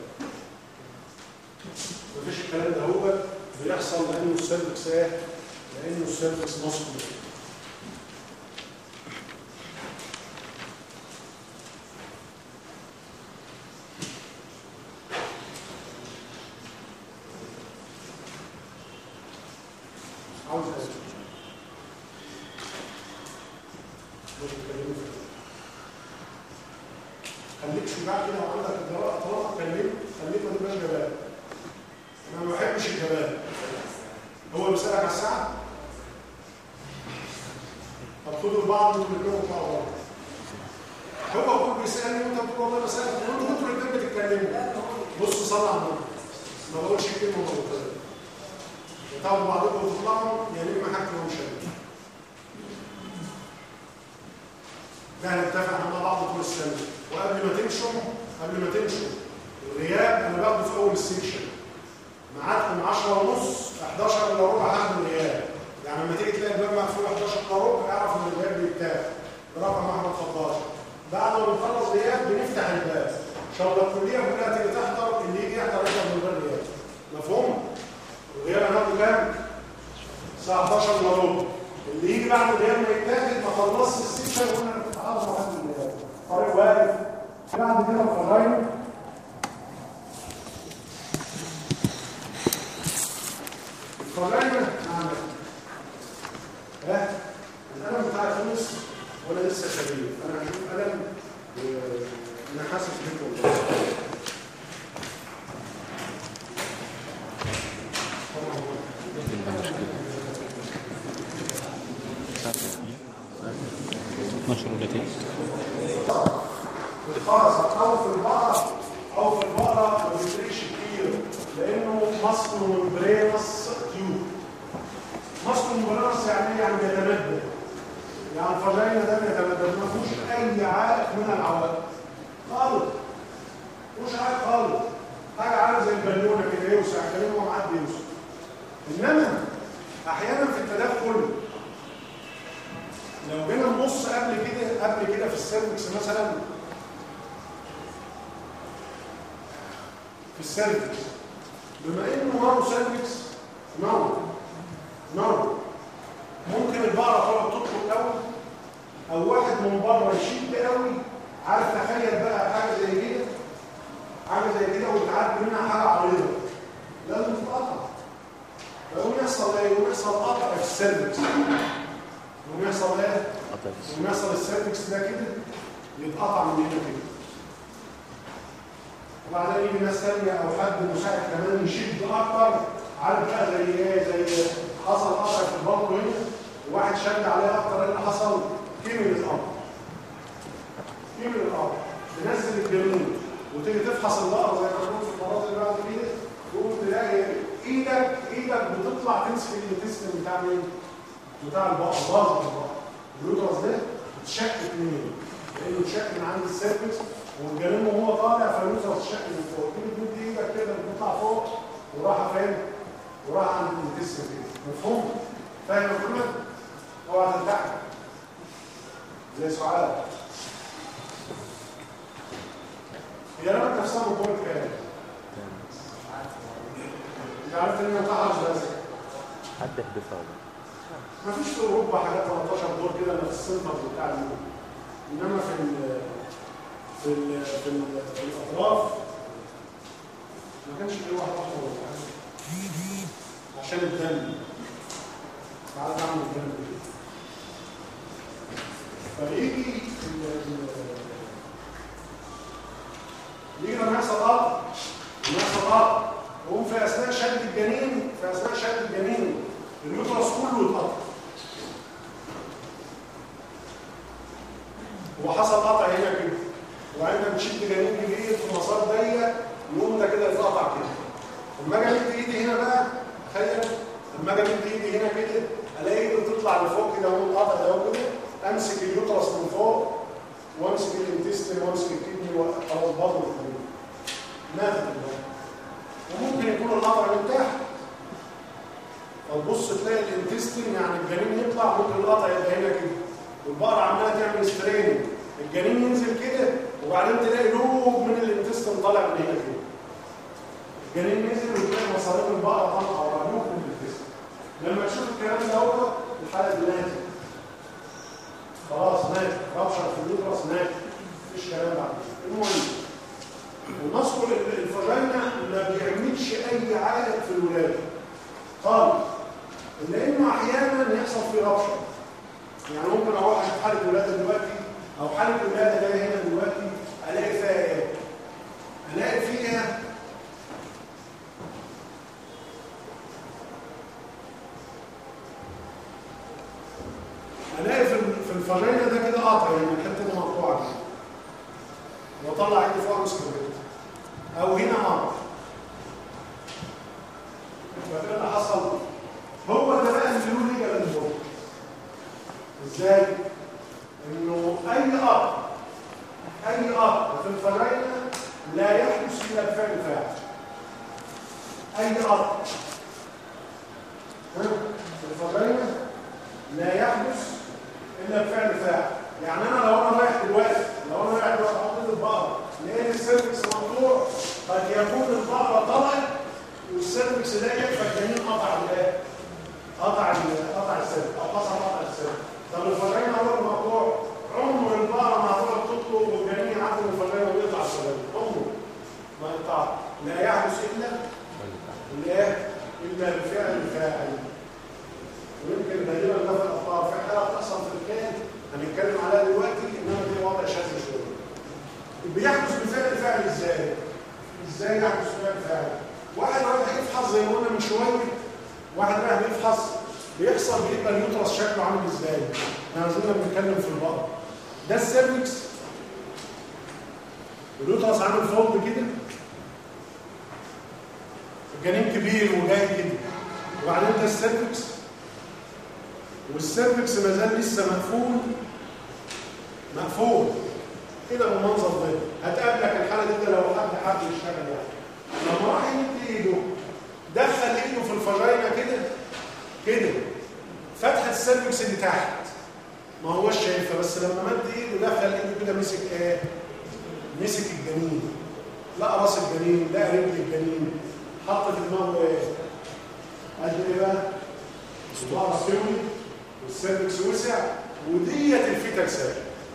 مفيش الكلام ده هو بيحصل لانه السيرفكس ايه؟ لانه السيرفكس مسكول عاوز ايه؟ مش بتكلموا في إيه؟ خليك شجاع كده وعندك الجراءة طالما اتكلمت خليك ما تبقاش جبان انا ما بحبش الجبان هو بيسألك على الساعة طب خدوا بعض وتركبوا مع بعض هو كله بيسألني وانت بتقول والله بسألك تقول له انتوا الاثنين بتتكلموا بص صلى على النبي ما بقولش كلمة مرتبطة وتاخدوا بعضكم وتطلعوا يا لما حاجة مش ده هنتفق مع بعض طول السنه وقبل ما تمشوا قبل ما تمشوا الغياب انا باخده في اول السيكشن ميعادكم 10 ونص 11 الا ربع هاخد الغياب يعني لما تيجي تلاقي الباب مقفول 11 الا ربع اعرف ان الغياب بيتاخد رقم احمد فضاش بعد ما بنخلص غياب بنفتح الباب ان شاء الله الكليه كلها تيجي تحضر اللي يجي يحضر يحضر من غير غياب مفهوم؟ الغياب هناخده كام؟ الساعه 11 الا ربع اللي يجي بعد الغياب ما يتاخد ما خلصش السيكشن وقلنا انا كنت حاضر لحد الغياب طريق واقف بعد كده الفرايم الفرايم نعمل ماسكو ممبرينس تيوب ماسكو ممبرينس يعني ايه؟ يعني بيتمدد يعني الفاجينا ده بيتمدد ما فيهوش اي عائق من العوائق خالص مش عائق خالص حاجه عامله زي البالونه كده يوسع كلمه ومعدي يوسع انما احيانا في التدخل لو جينا نبص قبل كده قبل كده في السيرفكس مثلا في السيرفكس بما انه نارو سيرفكس نارو نارو ممكن البقره تقعد تطلق قوي او واحد من بره يشد قوي عارف تخيل بقى حاجه زي كده حاجه زي كده وتعدي منها حاجه عريضه لازم تتقطع فيقوم يحصل ايه؟ يقوم يحصل قطع في السيرفكس يقوم يحصل ايه؟ يقوم يحصل السيرفكس ده كده يتقطع من هنا كده وبعدين يجي ناس ثانيه او حد مساعد كمان يشد اكتر عارف بقى زي ايه؟ زي حصل قطع في البطن هنا وواحد شد عليه اكتر ايه اللي حصل؟ كمل القطع كمل القطع تنزل الجنون وتيجي تفحص البقره زي ما بنقول في المرات اللي بعد كده تقوم تلاقي ايدك ايدك بتطلع تمسك الانتستين بتاع مين؟ بتاع البقره باظ البقره اليوترس ده اتشق منين؟ لانه اتشق من عند السيرفكس والجنين وهو طالع فاليوترس اتشق من فوق تيجي تمد ايدك كده بتطلع فوق وراحه فين؟ وراحه عند الانتستين كده مفهوم؟ فاهم يا محمد؟ اوعى تنتحر زي سعاد هي رمت نفسها من دور كام؟ انت عارف ان هي تحرش بس حد يحدفها ولا ما فيش في اوروبا حاجات 13 دور كده الا في السنتر بتاع المول انما في ال في ال في, ال في الاطراف ما كانش في واحد احمر ولا حاجه عشان الدم تعال نعمل الدم كده فيجي ال- ال- يجي لما يحصل قطع لما يحصل قطع يقوم في اثناء شد الجنين في اثناء شد الجنين اليوترس كله اتقطع هو حصل قطع هنا كده وعندما بتشد جنين كبير في مسار ضيق يقوم ده كده يتقطع كده لما اجي امد ايدي هنا بقى تخيل لما اجي امد ايدي هنا كده الاقي ايدي بتطلع لفوق كده اهو القطع ده اهو كده امسك اليوترس من فوق وامسك الانتستين وامسك الكدني وخلاص برضه ماتت البقرة وممكن يكون القطع من تحت فتبص تلاقي الانتستين يعني الجنين يطلع ممكن القطع يبقى هنا كده والبقرة عمالة تعمل ستريننج الجنين ينزل كده وبعدين تلاقي لوب من الانتستين طالع من هنا كده الجنين نزل وتلاقي مصارين البقرة طالعة ورا لوب من الانتستين لما تشوف الكلام ده هو الحالة دي ماتت خلاص مات ربشر في اليوترس مات مفيش كلام بعد كده المهم المسكول الفاجينا ما بيعملش اي عائق في الولاده خالص لانه احيانا يحصل فيه ربشر يعني ممكن اروح اشوف حاله ولاده دلوقتي او حاله ولاده جايه هنا دلوقتي الاقي فيها ايه؟ الاقي فيها الاقي في في الفاجينا ده كده قطع يعني الحته دي مقطوعه كده واطلع ايدي فوق امسك البيت او هنا قطع فده اللي حصل هو ده بقى اللي له ليجا للبوك ازاي؟ انه اي قطع اي قطع في الفاجينا لا يحدث الا بفعل فاعل اي قطع ها؟ في الفاجينا لا يحدث الا بفعل فاعل يعني انا لو انا رايح دلوقتي لو انا رايح دلوقتي احط البقره لان السيرفكس مقطوع قد يكون البقره طلعت والسيرفكس ده فالجنين قطع الايه؟ قطع ال- قطع السيرفكس او حصل قطع السيرفكس طب الفرعين هو المقطوع عمر البقره ما هتقعد تطلق والجنين يعدي من الفرعين ويطلع السيرفكس عمره ما يقطع لا يحدث الا الايه؟ الا بفعل الفاعل ويمكن غالبا ده في الاخبار في حاله بتحصل في الكائن هنتكلم عليها دلوقتي انما دي وضع شاذ شويه بيحدث بفعل فاعل ازاي؟ ازاي يحدث بفعل فاعل؟ واحد رايح يفحص زي ما قلنا من شويه واحد رايح يفحص بيحصل بيبقى اليوترس شكله عامل ازاي؟ احنا عايزين بنتكلم في البطن ده السيرفكس اليوترس عامل فولد كده الجنين كبير وجاي كده وبعدين ده السيرفكس والسيرفكس ما زال لسه مقفول مقفول كده بالمنظر ده هتقابلك الحاله دي لو حد حب يشتغل يعني لما راح يمد ايده دخل ايده في الفجاينه كده كده فتحه السيرفكس اللي تحت ما هوش شايفها بس لما مد ايده دخل ايده كده مسك ايه مسك الجنين لقى راس الجنين لقى رجل الجنين حط في دماغه ايه قال ايه بقى صباع سوي والسيرفكس وسع وديت الفيتال ساك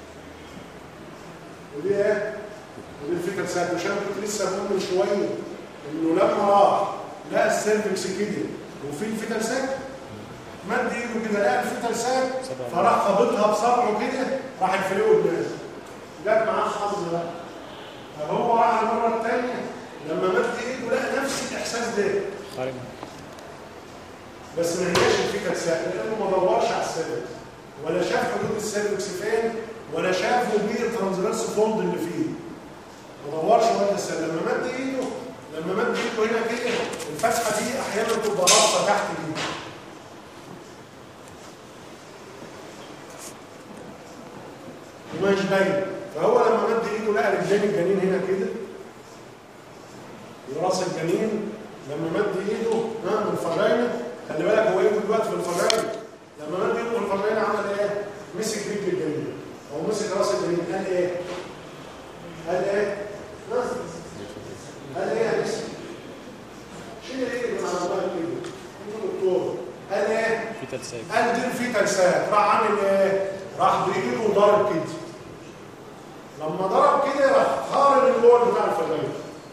ودي ايه ودي الفيتال ساك مش انا كنت لسه بقول من شويه انه لما راح لقى السيرفكس كده وفي الفيتال ساك مد ايده كده لقى الفيتال ساك فراح خابطها بصبعه كده راح الفلويد نازل جت معاه حظ بقى فهو راح المره الثانيه لما مد ايده لقى نفس الاحساس ده خارج بس ما هياش الفكره سهله لانه ما دورش على السيرفكس ولا شاف حدود السيرفكس فين ولا شاف وبيه الترانسفيرس فولد اللي فيه ما دورش ولا السيرفكس لما مد ايده لما مد ايده هنا كده الفتحه دي احيانا تبقى رابطه تحت دي ومش باين فهو لما مد ايده لقى رجلين الجنين هنا كده وراس الجنين لما مد ايده ها من الفجاينه خلي بالك هو ايده دلوقتي في الفجاينه لما مد ايده في الفجاينه عمل ايه؟ مسك رجل الجنين او مسك راس الجنين قال ايه؟ قال ايه؟ ها؟ قال ايه يا مسك؟ شيل ايدك من على الله كده انت دكتور قال ايه؟ في تلساك قال دي في تلسات راح عامل ايه؟ راح بايده ضرب كده لما ضرب كده راح خارج الوول بتاع الفجاينه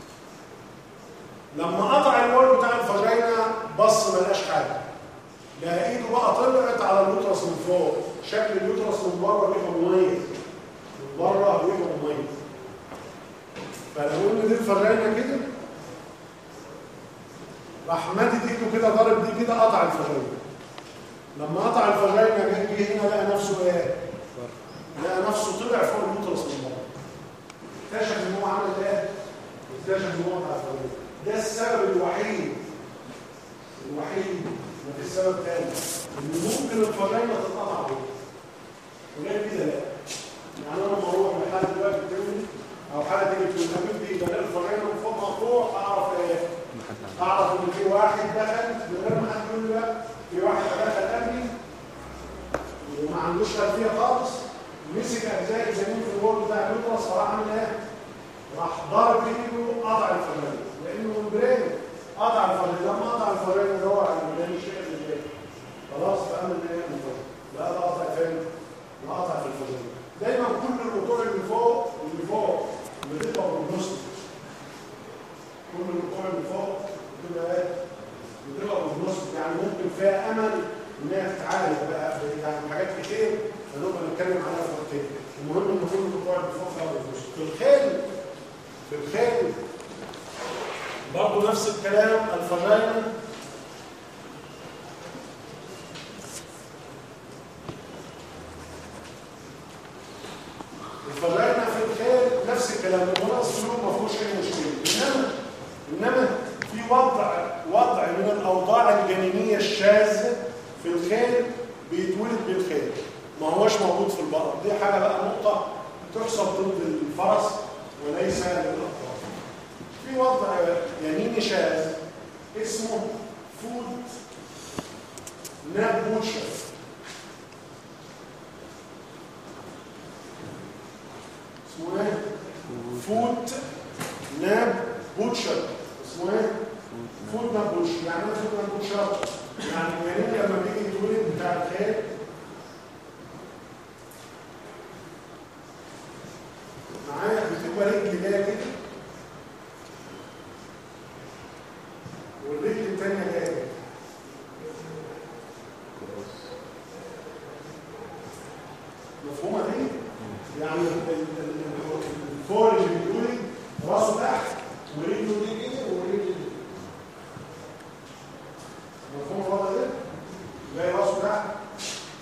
لما قطع الوول بتاع الفجاينه بص ما لقاش حاجه لا ايده بقى طلعت على اليوترس من فوق شكل اليوترس من بره بيبقى مميز من بره بيبقى مميز فلو ان دي الفجاينه كده راح مادد ايده كده ضرب دي كده قطع الفجاينه لما قطع الفجاينه جه هنا لقى نفسه ايه؟ لقى نفسه طلع فوق اليوترس من بره اكتشف ان هو عمل ايه؟ اكتشف ان هو قطع الفجاينه ده السبب الوحيد الوحيد ما في سبب تاني ان ممكن الفجاينه تتقطع بيه وغير كده لا يعني انا لما اروح لحد دلوقتي بتولي او حاله تيجي تقول لي دي بلاقي الفجاينه من فوق مقطوع اعرف ايه؟ اعرف ان في واحد دخل من غير ما حد يقول لي لا في واحد دخل قبلي وما عندوش خلفيه خالص مسك اجزاء الجنين في الورد بتاع اليوترس فراح عامل ايه؟ راح ضارب ايده قطع الفجاينه لانه البرين قطع الفجاينه لما قطع الفجاينه دور على البرين الشيء اللي جاي خلاص فامن ايه المفروض لا ده قطع فين؟ لا قطع في الفجاينه دايما كل الرطوع اللي فوق اللي فوق بتبقى بروجنوستيك كل الرطوع اللي فوق بتبقى ايه؟ بتبقى بروجنوستيك يعني ممكن فيها امل انها تتعالج بقى يعني حاجات كتير هنبقى نتكلم عليها في وقتين المهم ان كل الرطوع اللي فوق فيها بروجنوستيك في الخيل في الخيل برضه نفس الكلام الفجاينة الفجاينة في الخيل نفس الكلام المناقص فيهم ما فيهوش اي مشكله انما انما في وضع وضع من الاوضاع الجنينيه الشاذه في الخيل بيتولد بالخيل ما هوش موجود في البقر دي حاجه بقى نقطه تحسب ضد الفرس وليس للاطفال في وضع يميني شاذ اسمه فود ناب بوتشر اسمه ايه؟ فود ناب بوتشر اسمه ايه؟ فود ناب بوتشر يعني ايه فود ناب بوتشر؟ يعني الجنين لما بيجي يتولد بتاع الخيل معايا بتبقى رجل جايه كده والرجل الثانيه جايه مفهومه دي يعني ال- ال- ال- الفور اللي بيقولي راسه تحت ورجله دي كده ورجله دي مفهوم الوضع ده جاي راسه تحت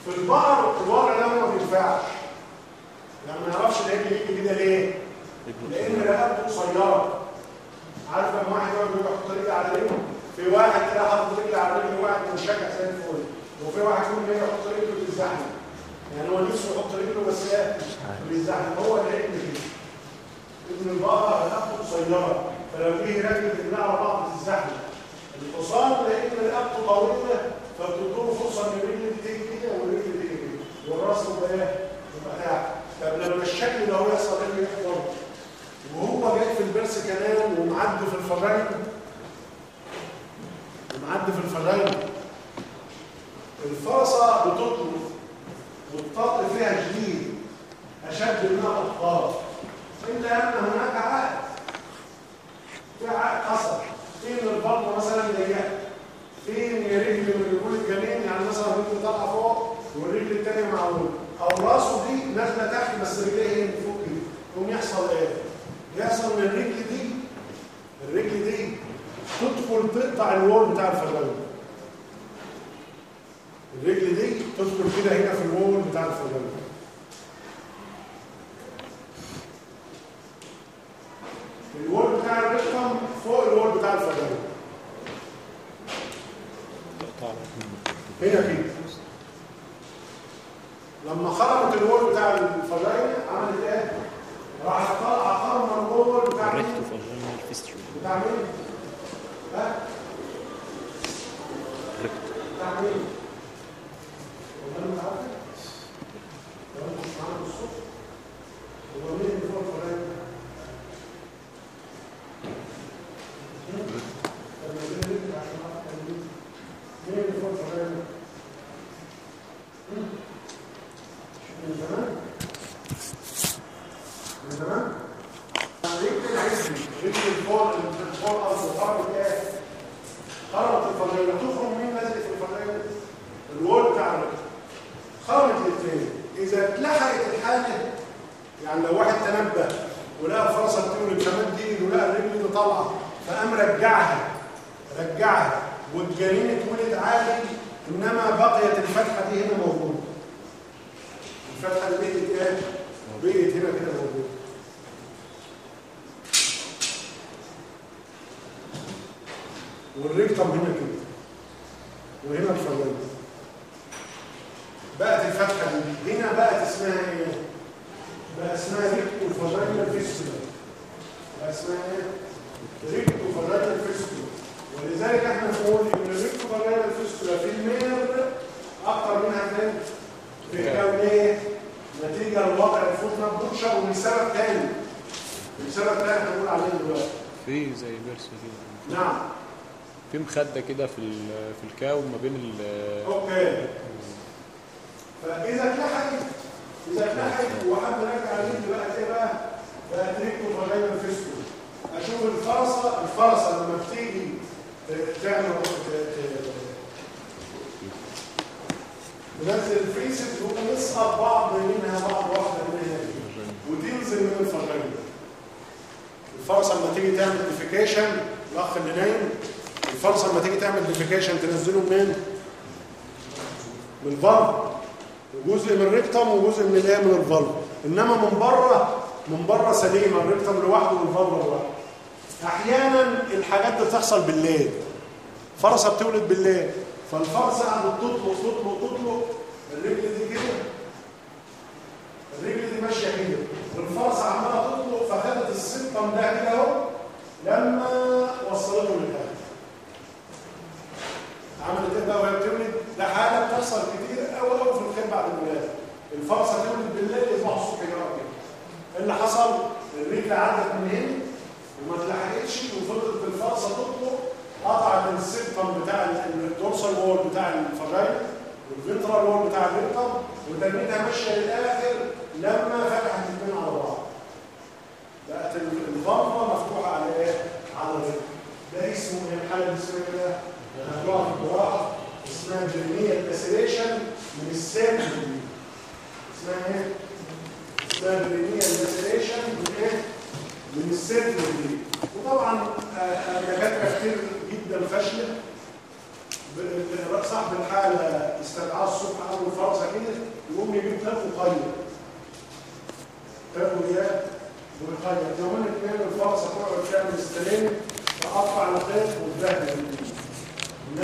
تلاقي حاطط رجل على رجل واحد منشكح زي الفل وفي واحد يكون جاي يحط رجله بيزحلق يعني هو نفسه يحط رجله بس ايه بيزحلق هو العلم كده ابن البقره رقبته قصيره فلو جه راجل تجمع على بعض تتزحلق الحصان لان رقبته طويله فبتدور فرصه ان الرجل دي تيجي كده والرجل دي تيجي كده والراس يبقى ايه؟ يبقى تحت طب لما الشكل ده هو يحصل ايه اللي يحصل؟ وهو جاي في البرس كمان ومعدي في الفراين ومعدي في الفراين الفرصه بتطلب والطلق فيها شديد اشد منها الاخطار الا ان هناك عائق في عائق حصل في من البطن مثلا ضيقه في من رجل من الرجول الجنين يعني مثلا رجل طالعه فوق والرجل الثانيه معقول او راسه دي نازله تحت بس رجليه هي من فوق كده يقوم يحصل ايه؟ يحصل ان الرجل دي الرجل دي تدخل تقطع الوول بتاع الفرامل الرجل دي تدخل كده هنا في الوول بتاع الفرامل الوول بتاع الرقم فوق الوول بتاع الفرامل هنا كده لما خرمت الوول بتاع الفرامل عملت ايه؟ راح طالعه خرم الوول بتاع مين؟ ريكتو فاجينال فيستري بتاع مين؟ ها؟ ريكتو بتاع مين؟ والله ما عارف لو انت مش معانا بالصوت هو مين اللي فوق الفرامل؟ لما يجي رجل عشان اعرف كان مين؟ مين اللي فوق الفرامل؟ من زمان؟ من زمان؟ رجل العزم رجل الفور الفور قصد خربت ايه؟ خربت الفرامل تخرج مين لازق في الفرامل؟ الوول بتاع الرجل خربت الاثنين اذا اتلحقت الحاله يعني لو واحد تنبه ولقى الفرصه بتولد فمد ايده ولقى الرجل اللي طالعه فقام رجعها رجعها والجنين اتولد عادي انما بقيت الفتحه دي هنا موجوده الفتحه اللي بقيت ايه؟ بقيت هنا كده موجوده والريكتم هنا كده وهنا الفوائد بقت الفتحه دي هنا بقت اسمها ايه؟ بقى اسمها ريكتو فاجينال فيستولا بقى اسمها ايه؟ ريكتو فاجينال فيستولا ولذلك احنا نقول ان الريكتو فاجينال فيستولا في المير اكتر منها فين؟ في الكون ايه؟ نتيجه لوضع الفوت بوتشر ولسبب تاني لسبب تاني هنقول عليه دلوقتي في زي بيرس كده نعم في مخده كده في ال- في الكاو ما بين ال اوكي فاذا اتلحقت اذا اتلحقت وحد رجع الرجل بقى ايه بقى؟ بقى تريكتو فاجينال فيستول اشوف الفرصه الفرصه لما بتيجي ت- تعمل ت- ت- تنزل الفريسز يقوم يسقط بعض منها بعض واحده منها وتنزل من الفاجينا الفرصه لما تيجي تعمل ديفيكيشن الاخ اللي نايم الفرصه لما تيجي تعمل ديفيكيشن تنزله منين؟ من الفالف جزء من الريكتم وجزء من الايه من الفالف انما من بره من بره سليمه الريكتم لوحده والفالف لوحده احيانا الحاجات دي بتحصل بالليل فرصه بتولد بالليل فالفرصه قعدت تطلق تطلق تطلق الرجل دي كده الرجل دي ماشيه كده والفرصه عماله تطلق فخدت السبتم ده كده اهو لما وصلته للقلب عملت ايه بقى وهي بتولد ده حاله بتحصل كتير قوي قوي في الخير بعد الولاده الفرصه تولد بالليل يصبح الصبح يجرى كده ايه اللي حصل الرجل عدت من هنا وما اتلحقتش وفضلت الفرصه تطلق قطعت السيبتم بتاع الدورسال وول بتاع الفجاين والفنترال وول بتاع الريكتم وتنميتها ماشيه للاخر لما فتحت الاثنين على بعض بقت الضمه مفتوحه على ايه؟ على الريكتم ده اسمه ايه الحاله اللي اسمها كده؟ مفتوحه في الجراحه اسمها جرينيال لاسيليشن من السيل اسمها ايه؟ اسمها جرينيال لاسيليشن من ايه؟ من السيل دي وطبعا آه، آه، دكاتره كتير جدا فاشله ب- ب- صاحب الحاله استدعاه الصبح اول فرصه كده يقوم يجيب تلفه قيم تلفه ايه؟ ويقيم يومين اثنين الفرصه تقعد تعمل استلام تقطع الخيط وتبهدل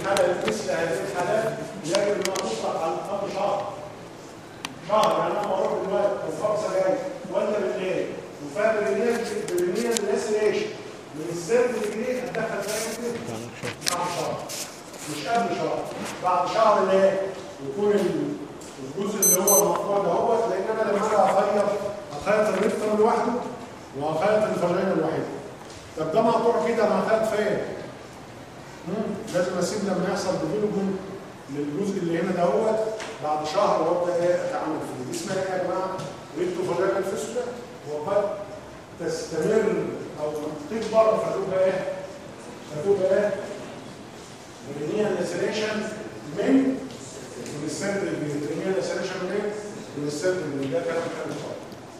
الحالة مثل هذه الحالات يجب أن تطلق على الأقل شهر شهر يعني أنا بروح دلوقتي الفرصة جاية وأنت بالليل وفاهم بالليل بالليل لاسريشن من السر الجنيه هتدخل فيها كده بعد شهر مش قبل شهر بعد شهر ليه؟ يكون ال- الجزء اللي هو المقطوع ده هو لان انا لما اجي اخيط اخيط الريكتر لوحده واخيط الفرعين لوحده طب ده مقطوع كده انا هخيط فين؟ مم، لازم اسيب لما يحصل ديفلوبمنت للجزء اللي هنا دوت بعد شهر وابدا ايه اتعامل فيه دي اسمها ايه يا جماعه؟ ريكتو فرعين الفسفه وقد تستمر او تكبر فتبقى ايه؟ فتبقى ايه؟ برينيال لاسريشن من من السنتر الجديد برينيال لاسريشن من من السنتر الجديد ده كلام حلو خالص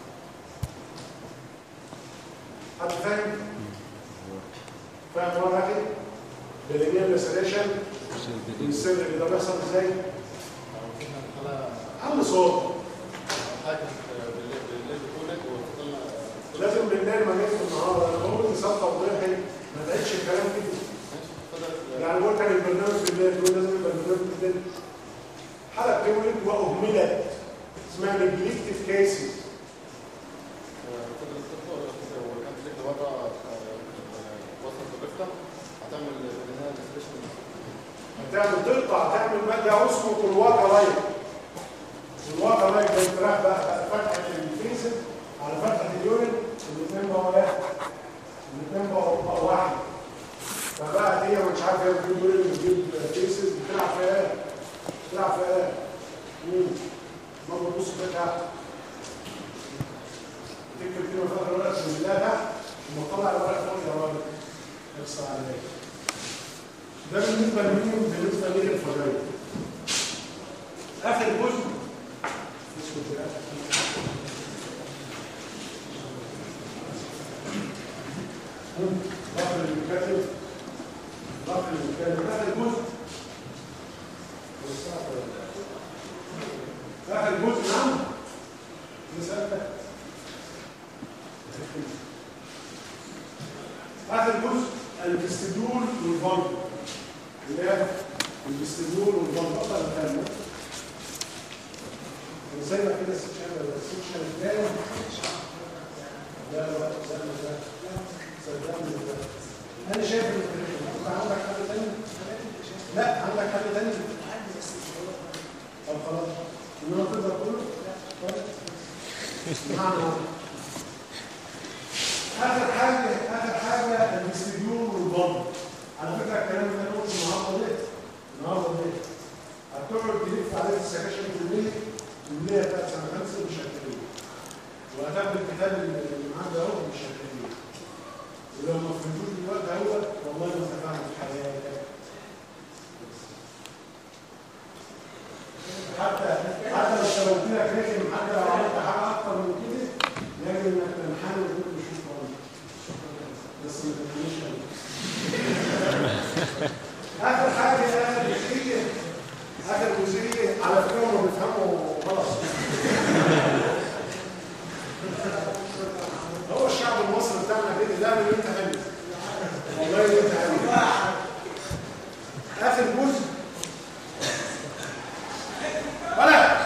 حد فاهم؟ فاهم مرة واحد؟ برينيال لاسريشن من السنتر الجديد ده بيحصل ازاي؟ عامل صوت لازم بالليل ما جيت النهارده انا بقول مثال توضيحي ما تعيدش الكلام كده يعني هو كان البرنامج بالليل تقول لازم يبقى البرنامج بالليل حلقه تولد واهملت اسمها نجليكتيف كيسز هتعمل تقطع تعمل ماده اسمه كلواكا لايك كلواكا لايك ده انتراح بقى فتحه الفيسز على فتحه اليورين الاثنين بقوا واحد الاثنين بقوا بقوا واحد فبقى هي مش عارفه هي بتجيب يورين بتجيب فيسز بتلعب في ايه؟ بتلعب في ايه؟ مين؟ ما بتبص في تحت تكتب كده في اخر ورقه بسم الله تحت ثم تطلع الورقه فوق يا راجل اقصى عليك ده بالنسبه لمين؟ بالنسبه ليه الفضائل اخر جزء اسكت يا أخي. ضغط المكتب ضغط المكتب اخر جزء اخر جزء نعم نسألك اخر جزء الفستيبول والفالف اللي هي الفستيبول والفالف اقدر اتكلم زي ما كده السكشن السكشن الثاني لا لا لا لا صدقني لا. انا شايف ان انت عندك حل تاني لا عندك حل تاني طب خلاص انما تقدر تقوله طيب. معنى اخر حاجه اخر حاجه الاستديون والبطن على فكره الكلام اللي انا قلته النهارده ليه النهارده ليه هتقعد تلف عليه السكاشن كليه الكليه بتاعت سنه خمسه مش هتلاقيه وهتاخد الكتاب اللي معاك ده اهو مش هتلاقيه ولو ما فهمتوش دلوقتي اهو والله ما انت فاهم في حياتك حتى حتى لو اشتغلت لك رخم حتى لو عملت حاجه اكتر من كده يجب انك تنحني وتقول مش مهم بس ما تنحنيش قوي. اخر حاجه اخر جزئيه اخر جزئيه على فكره هم بيفهموا غلط هو الشعب المصري بتاعنا كده لا اللي انت حلو والله اللي انت حلو اخر جزء ولا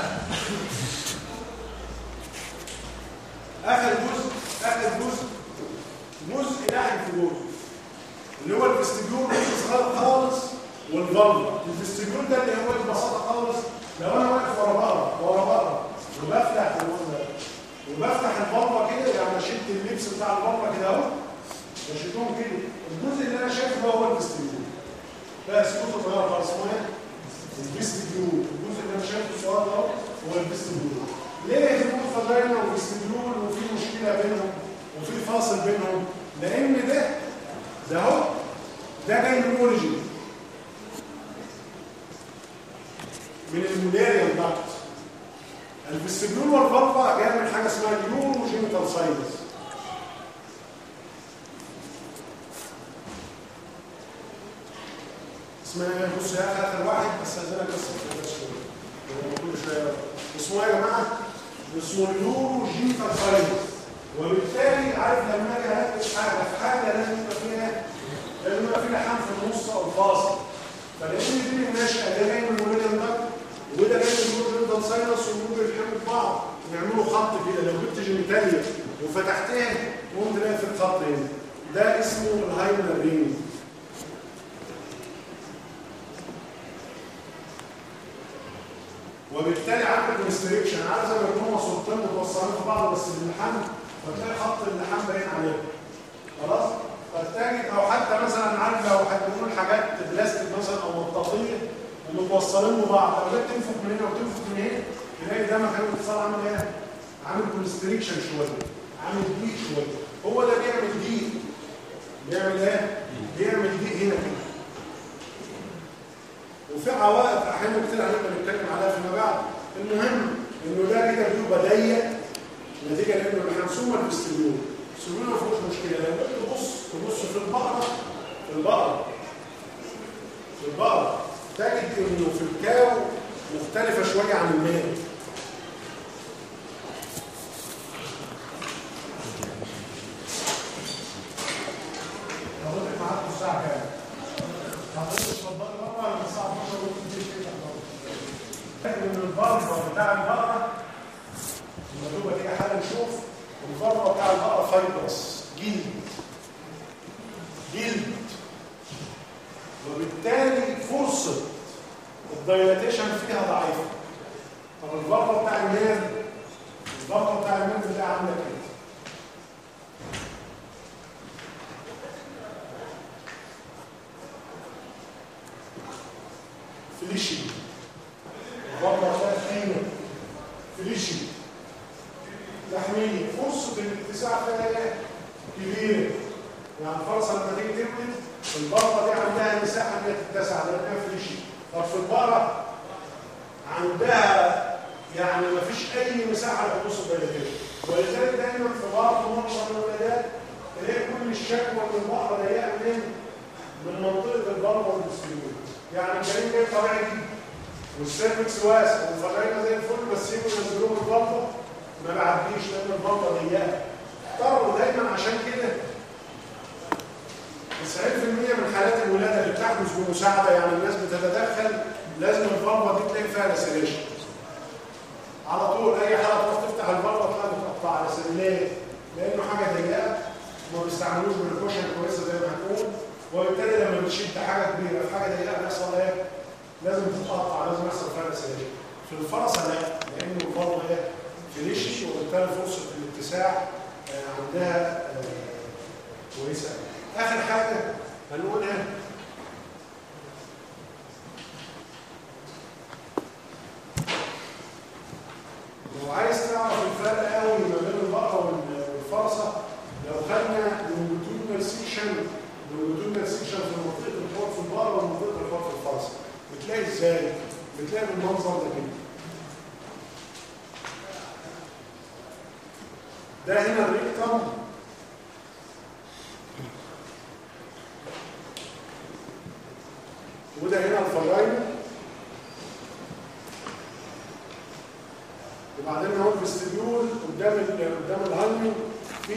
اخر جزء اخر جزء جزء ناحيه في جزء اللي هو الفستيبيول باختصار خالص والفالف الفستيبيول ده اللي هو ببساطه خالص لو انا واقف ورا بقره ورا بقره وبفتح المنظر وبفتح البلطه كده يعني شلت اللبس بتاع البلطه كده اهو بشيلهم كده الجزء اللي انا شايفه ده هو الفستيبيول ده اسمه صغير خالص اسمه ايه؟ الفستيبيول الجزء اللي انا شايفه الصغير ده هو الفستيبيول ليه النقطه باينه والفستيبيول وفي مشكله بينهم وفي فاصل بينهم لان ده ده اهو ده جاي من اوريجين من المولاريان داكت الفستيبيول والفالفا جايه من حاجه اسمها اليوروجينيتال ساينس اسمها ايه بص يا اخي اخر واحد بس هزلك بس ما تبقاش كل شويه اسمه ايه يا جماعه؟ اسمه اليوروجينيتال ساينس وبالتالي عارف لما اجي اركز حاجه في حاجه لازم يبقى فيها لازم يبقى في لحام في النص او فاصل فلان خط كده لو جبت جينيتاليا وفتحتها ممكن تلاقي في خط هنا ده اسمه الهايمنر رينج وبالتالي عندك ريستريكشن عارف زي ما يكونوا صورتين متوصلين في بعض بس باللحام فتلاقي خط اللحام باين عليه خلاص فتجد او حتى مثلا عارف لو هتكون حاجات بلاستيك مثلا او مطاطيه ومتوصلين ببعض لو جيت تنفخ من هنا وتنفخ من هنا تلاقي ده مكان الاتصال عامل ايه؟ عامل كونستريكشن شويه عامل ضيق شويه هو ده بيعمل ضيق بيعمل ايه؟ بيعمل ضيق هنا كده وفي عوائق احيانا كتير هنبقى نتكلم عليها فيما بعد المهم انه ده كده بيبقى ضيق نتيجه لانه الحنسومه الفستيبيول السيول ما فيهوش مشكله لو جيت تبص تبص في البقره في البقره في البقره تجد انه في الكاو مختلفه شويه عن الماء حضرتك معاكم الساعه كام؟ حضرتك اتفضلي بره ولا الساعه 12 ونص دي كده لكن من البربر بتاع البقره المكتوبه دي حالا نشوف البربر بتاع البقره فايبرس جلد جلد وبالتالي فرصه الدايلاتيشن فيها ضعيفه طب البقره بتاع النير البقره بتاع النير بتلاقي عامله كده فليشي البقره بتاع الخيمه فليشي لحميه فرصه الاتساع فيها ايه؟ كبيره يعني الفرصه لما تيجي تولد البقره دي عندها مساحه ان هي تتسع لانها فليشي طب في البقره عندها يعني ما فيش اي مساحه لحدوث الدايلاتيشن ولذلك دايما في بعض معظم الولادات تلاقي كل الشكوى من البقره ضيقه منين؟ من منطقه البلبر والسيول يعني الجنين جاي طبيعي جدا والسيرفكس واسع والفجاينا زي الفل بس يجوا ينزلوهم البلبر ما بعديش لان البلبر ضيقه اضطروا دايما عشان كده 90% من حالات الولاده اللي بتحدث بمساعده يعني الناس بتتدخل لازم البلبه دي تلاقي فيها لاسيليشن على طول اي حاله تروح تفتح البلبه تلاقي متقطعه لسان ليه؟ لانه حاجه ضيقه وما بيستعملوش بريكوشن كويسه زي ما هنقول وبالتالي لما بتشد حاجه كبيره في حاجه ضيقه بيحصل ايه؟ لازم تتقطع لازم يحصل فيها لاسيليشن في الفرصه لا لانه البلبه ايه؟ فليشي وبالتالي فرصه الاتساع آه، عندها آه، كويسه اخر حاجه هنقولها لو عايز تعرف الفرق قوي ما بين البقره وال- والفرصه لو خدنا لونجيتودنال سيكشن لونجيتودنال سيكشن في منطقه الحوض في البقره ومنطقه الحوض في الفرصه بتلاقي ازاي؟ بتلاقي بالمنظر ده كده ده هنا الريكتم وده هنا الفراينا وبعدين اهو الفستيبيول قدام ال قدام الهايمن في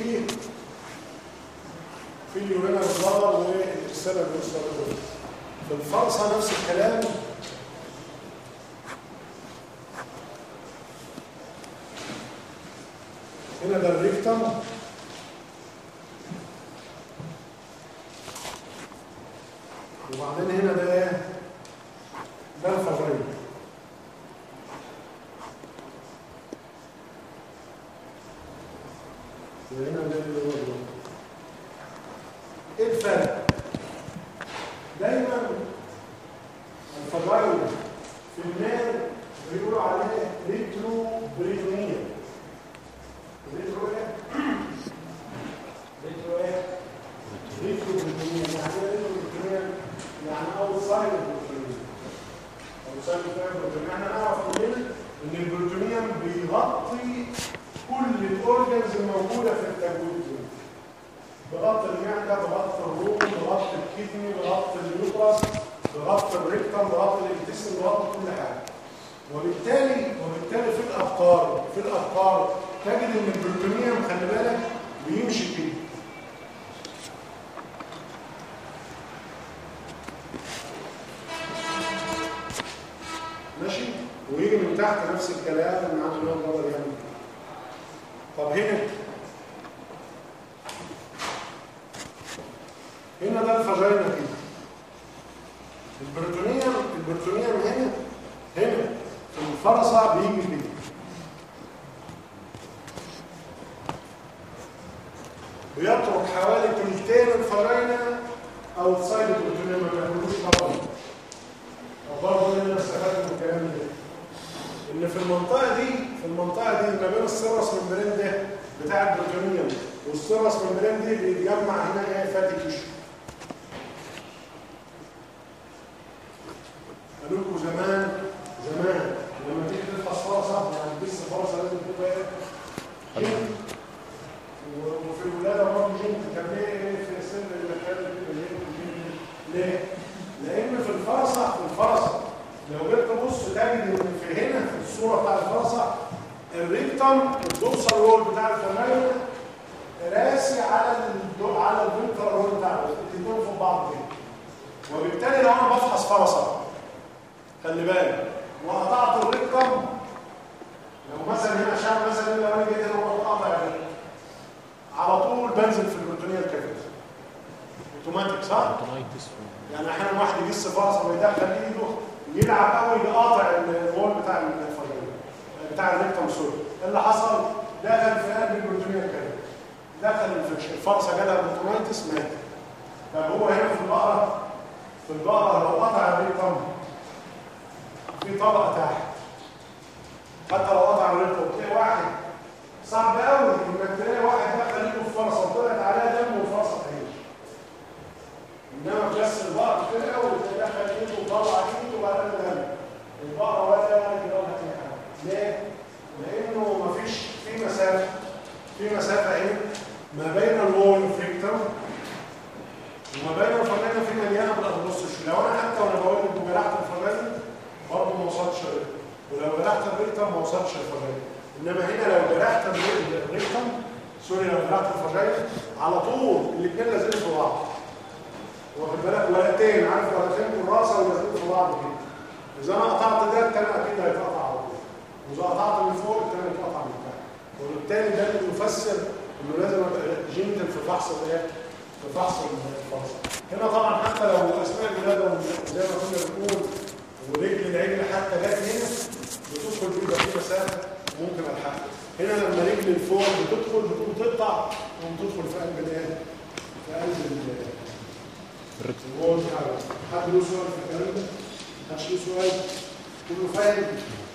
في اليورينا الظهر والرساله الرساله في الفرصه نفس الكلام هنا ده الريكتم وبعدين هنا ده ايه؟ ده الفراينا وهنا ده اللي هو ده. ايه الفرق؟ دايما الفراينا في المال بيقولوا عليه ريترو بريتونيا ريترو ايه؟ ريترو ايه؟ ريترو بريتونيا يعني ايه ريترو بريتونيا؟ يعني اوتسايد البروتونيوم اوتسايد البروتونيوم احنا نعرف كلنا ان البروتونيوم بيغطي كل الاورجنز الموجوده في التجويد بغطي المعده بغطي الروم بغطي الكدني بغطي اليوترس بغطي الريكتم بغطي الانتستين بغطي كل حاجه وبالتالي وبالتالي في الافكار في الافكار تجد ان البروتونيوم خلي بالك بيمشي كده ماشي ويجي من تحت نفس الكلام من عند اللي هو النظر يعني طب هنا هنا ده الفاجينا كده البريتونيوم البريتونيوم هنا هنا في الفرصة بيجي كده بيترك حوالي تلتين الفاجينا او السايد البريتونيوم ما بيعملوش طبعا برضه انا استفدت من الكلام ده ان في المنطقه دي في المنطقه دي ما بين السيرس ممبرين ده بتاع البروتونيوم والسيرس ممبرين دي بيتجمع هنا ايه فاتي تيشو قالوا لكم زمان زمان لما تيجي تدفع فرصه يعني بس فرصه لازم تبقى ايه جنب. و- وفي الولاده برضه جنب كان ليه ايه في سن المكان كده ليه جنب؟ ليه؟ لان في الفرصه في الفرصه لو جيت تبص تجد ان في هنا في الصوره بتاع الفرصه الريكتم الدوسر رول بتاع الفمانيا راسي على الدو على الفنتر رول بتاعه الاثنين في بعض كده وبالتالي لو انا بفحص فرصه خلي بالك وقطعت الريكتم لو مثلا هنا شعر مثلا لو انا جيت هنا ورحت قاطع الريكتم على طول بنزل في البروتونيال كافيتي اوتوماتيك صح؟ اوتونايتس يعني احيانا واحد يجس فرصه ويدخل ايده يلعب قوي يقاطع الوول بتاع الفريق بتاع الريكتوم سوري اللي حصل دخل في قلب البروتونيال كده دخل الفرش الفرصه جالها بروتونيتس مات طب هو هنا في البقره في البقره لو قطع الريكتوم في طبقه تحت حتى لو قطع الريكتوم تلاقي واحد صعب قوي انك تلاقي واحد دخل ايده في فرصه وطلعت عليها دم والفرصه تعيش انما بس البقر كده وتدخل ايده وطلع ايده وبعدين دم البقره ولا ولا كده ولا اي حاجه ليه؟ لانه مفيش في مسافه في مسافه هنا ما بين الوول فريكتم وما بين الفرجانه في مليانه بالابروسش لو انا حتى وانا بقول لك جرحت الفرجانه برضه ما وصلتش الريكتم ولو جرحت الريكتم ما وصلتش الفرجانه انما هنا لو جرحت الريكتم سوري لو جرحت الفرجانه على طول الاثنين لازقين في بعض واخد بالك ورقتين عارف ورقتين كراسه ولازقين في بعض كده اذا انا قطعت ده التاني اكيد هيتقطع على طول واذا قطعت من فوق التاني هيتقطع من تحت وبالتالي ده اللي يفسر انه لازم ابقى جنتل في فحص الايه؟ في فحص الفرصه هنا طبعا حتى لو اثناء الولاده زي ما كنا بنقول ورجل العجل حتى جت هنا بتدخل بيبقى في مسافه ممكن الحقها هنا لما رجل الفوق بتدخل بتقوم تقطع تقوم تدخل في قلب الايه؟ في قلب ال- هو مش عارف حد له سؤال في الكلام ده؟ محدش له سؤال؟ كله فاهم؟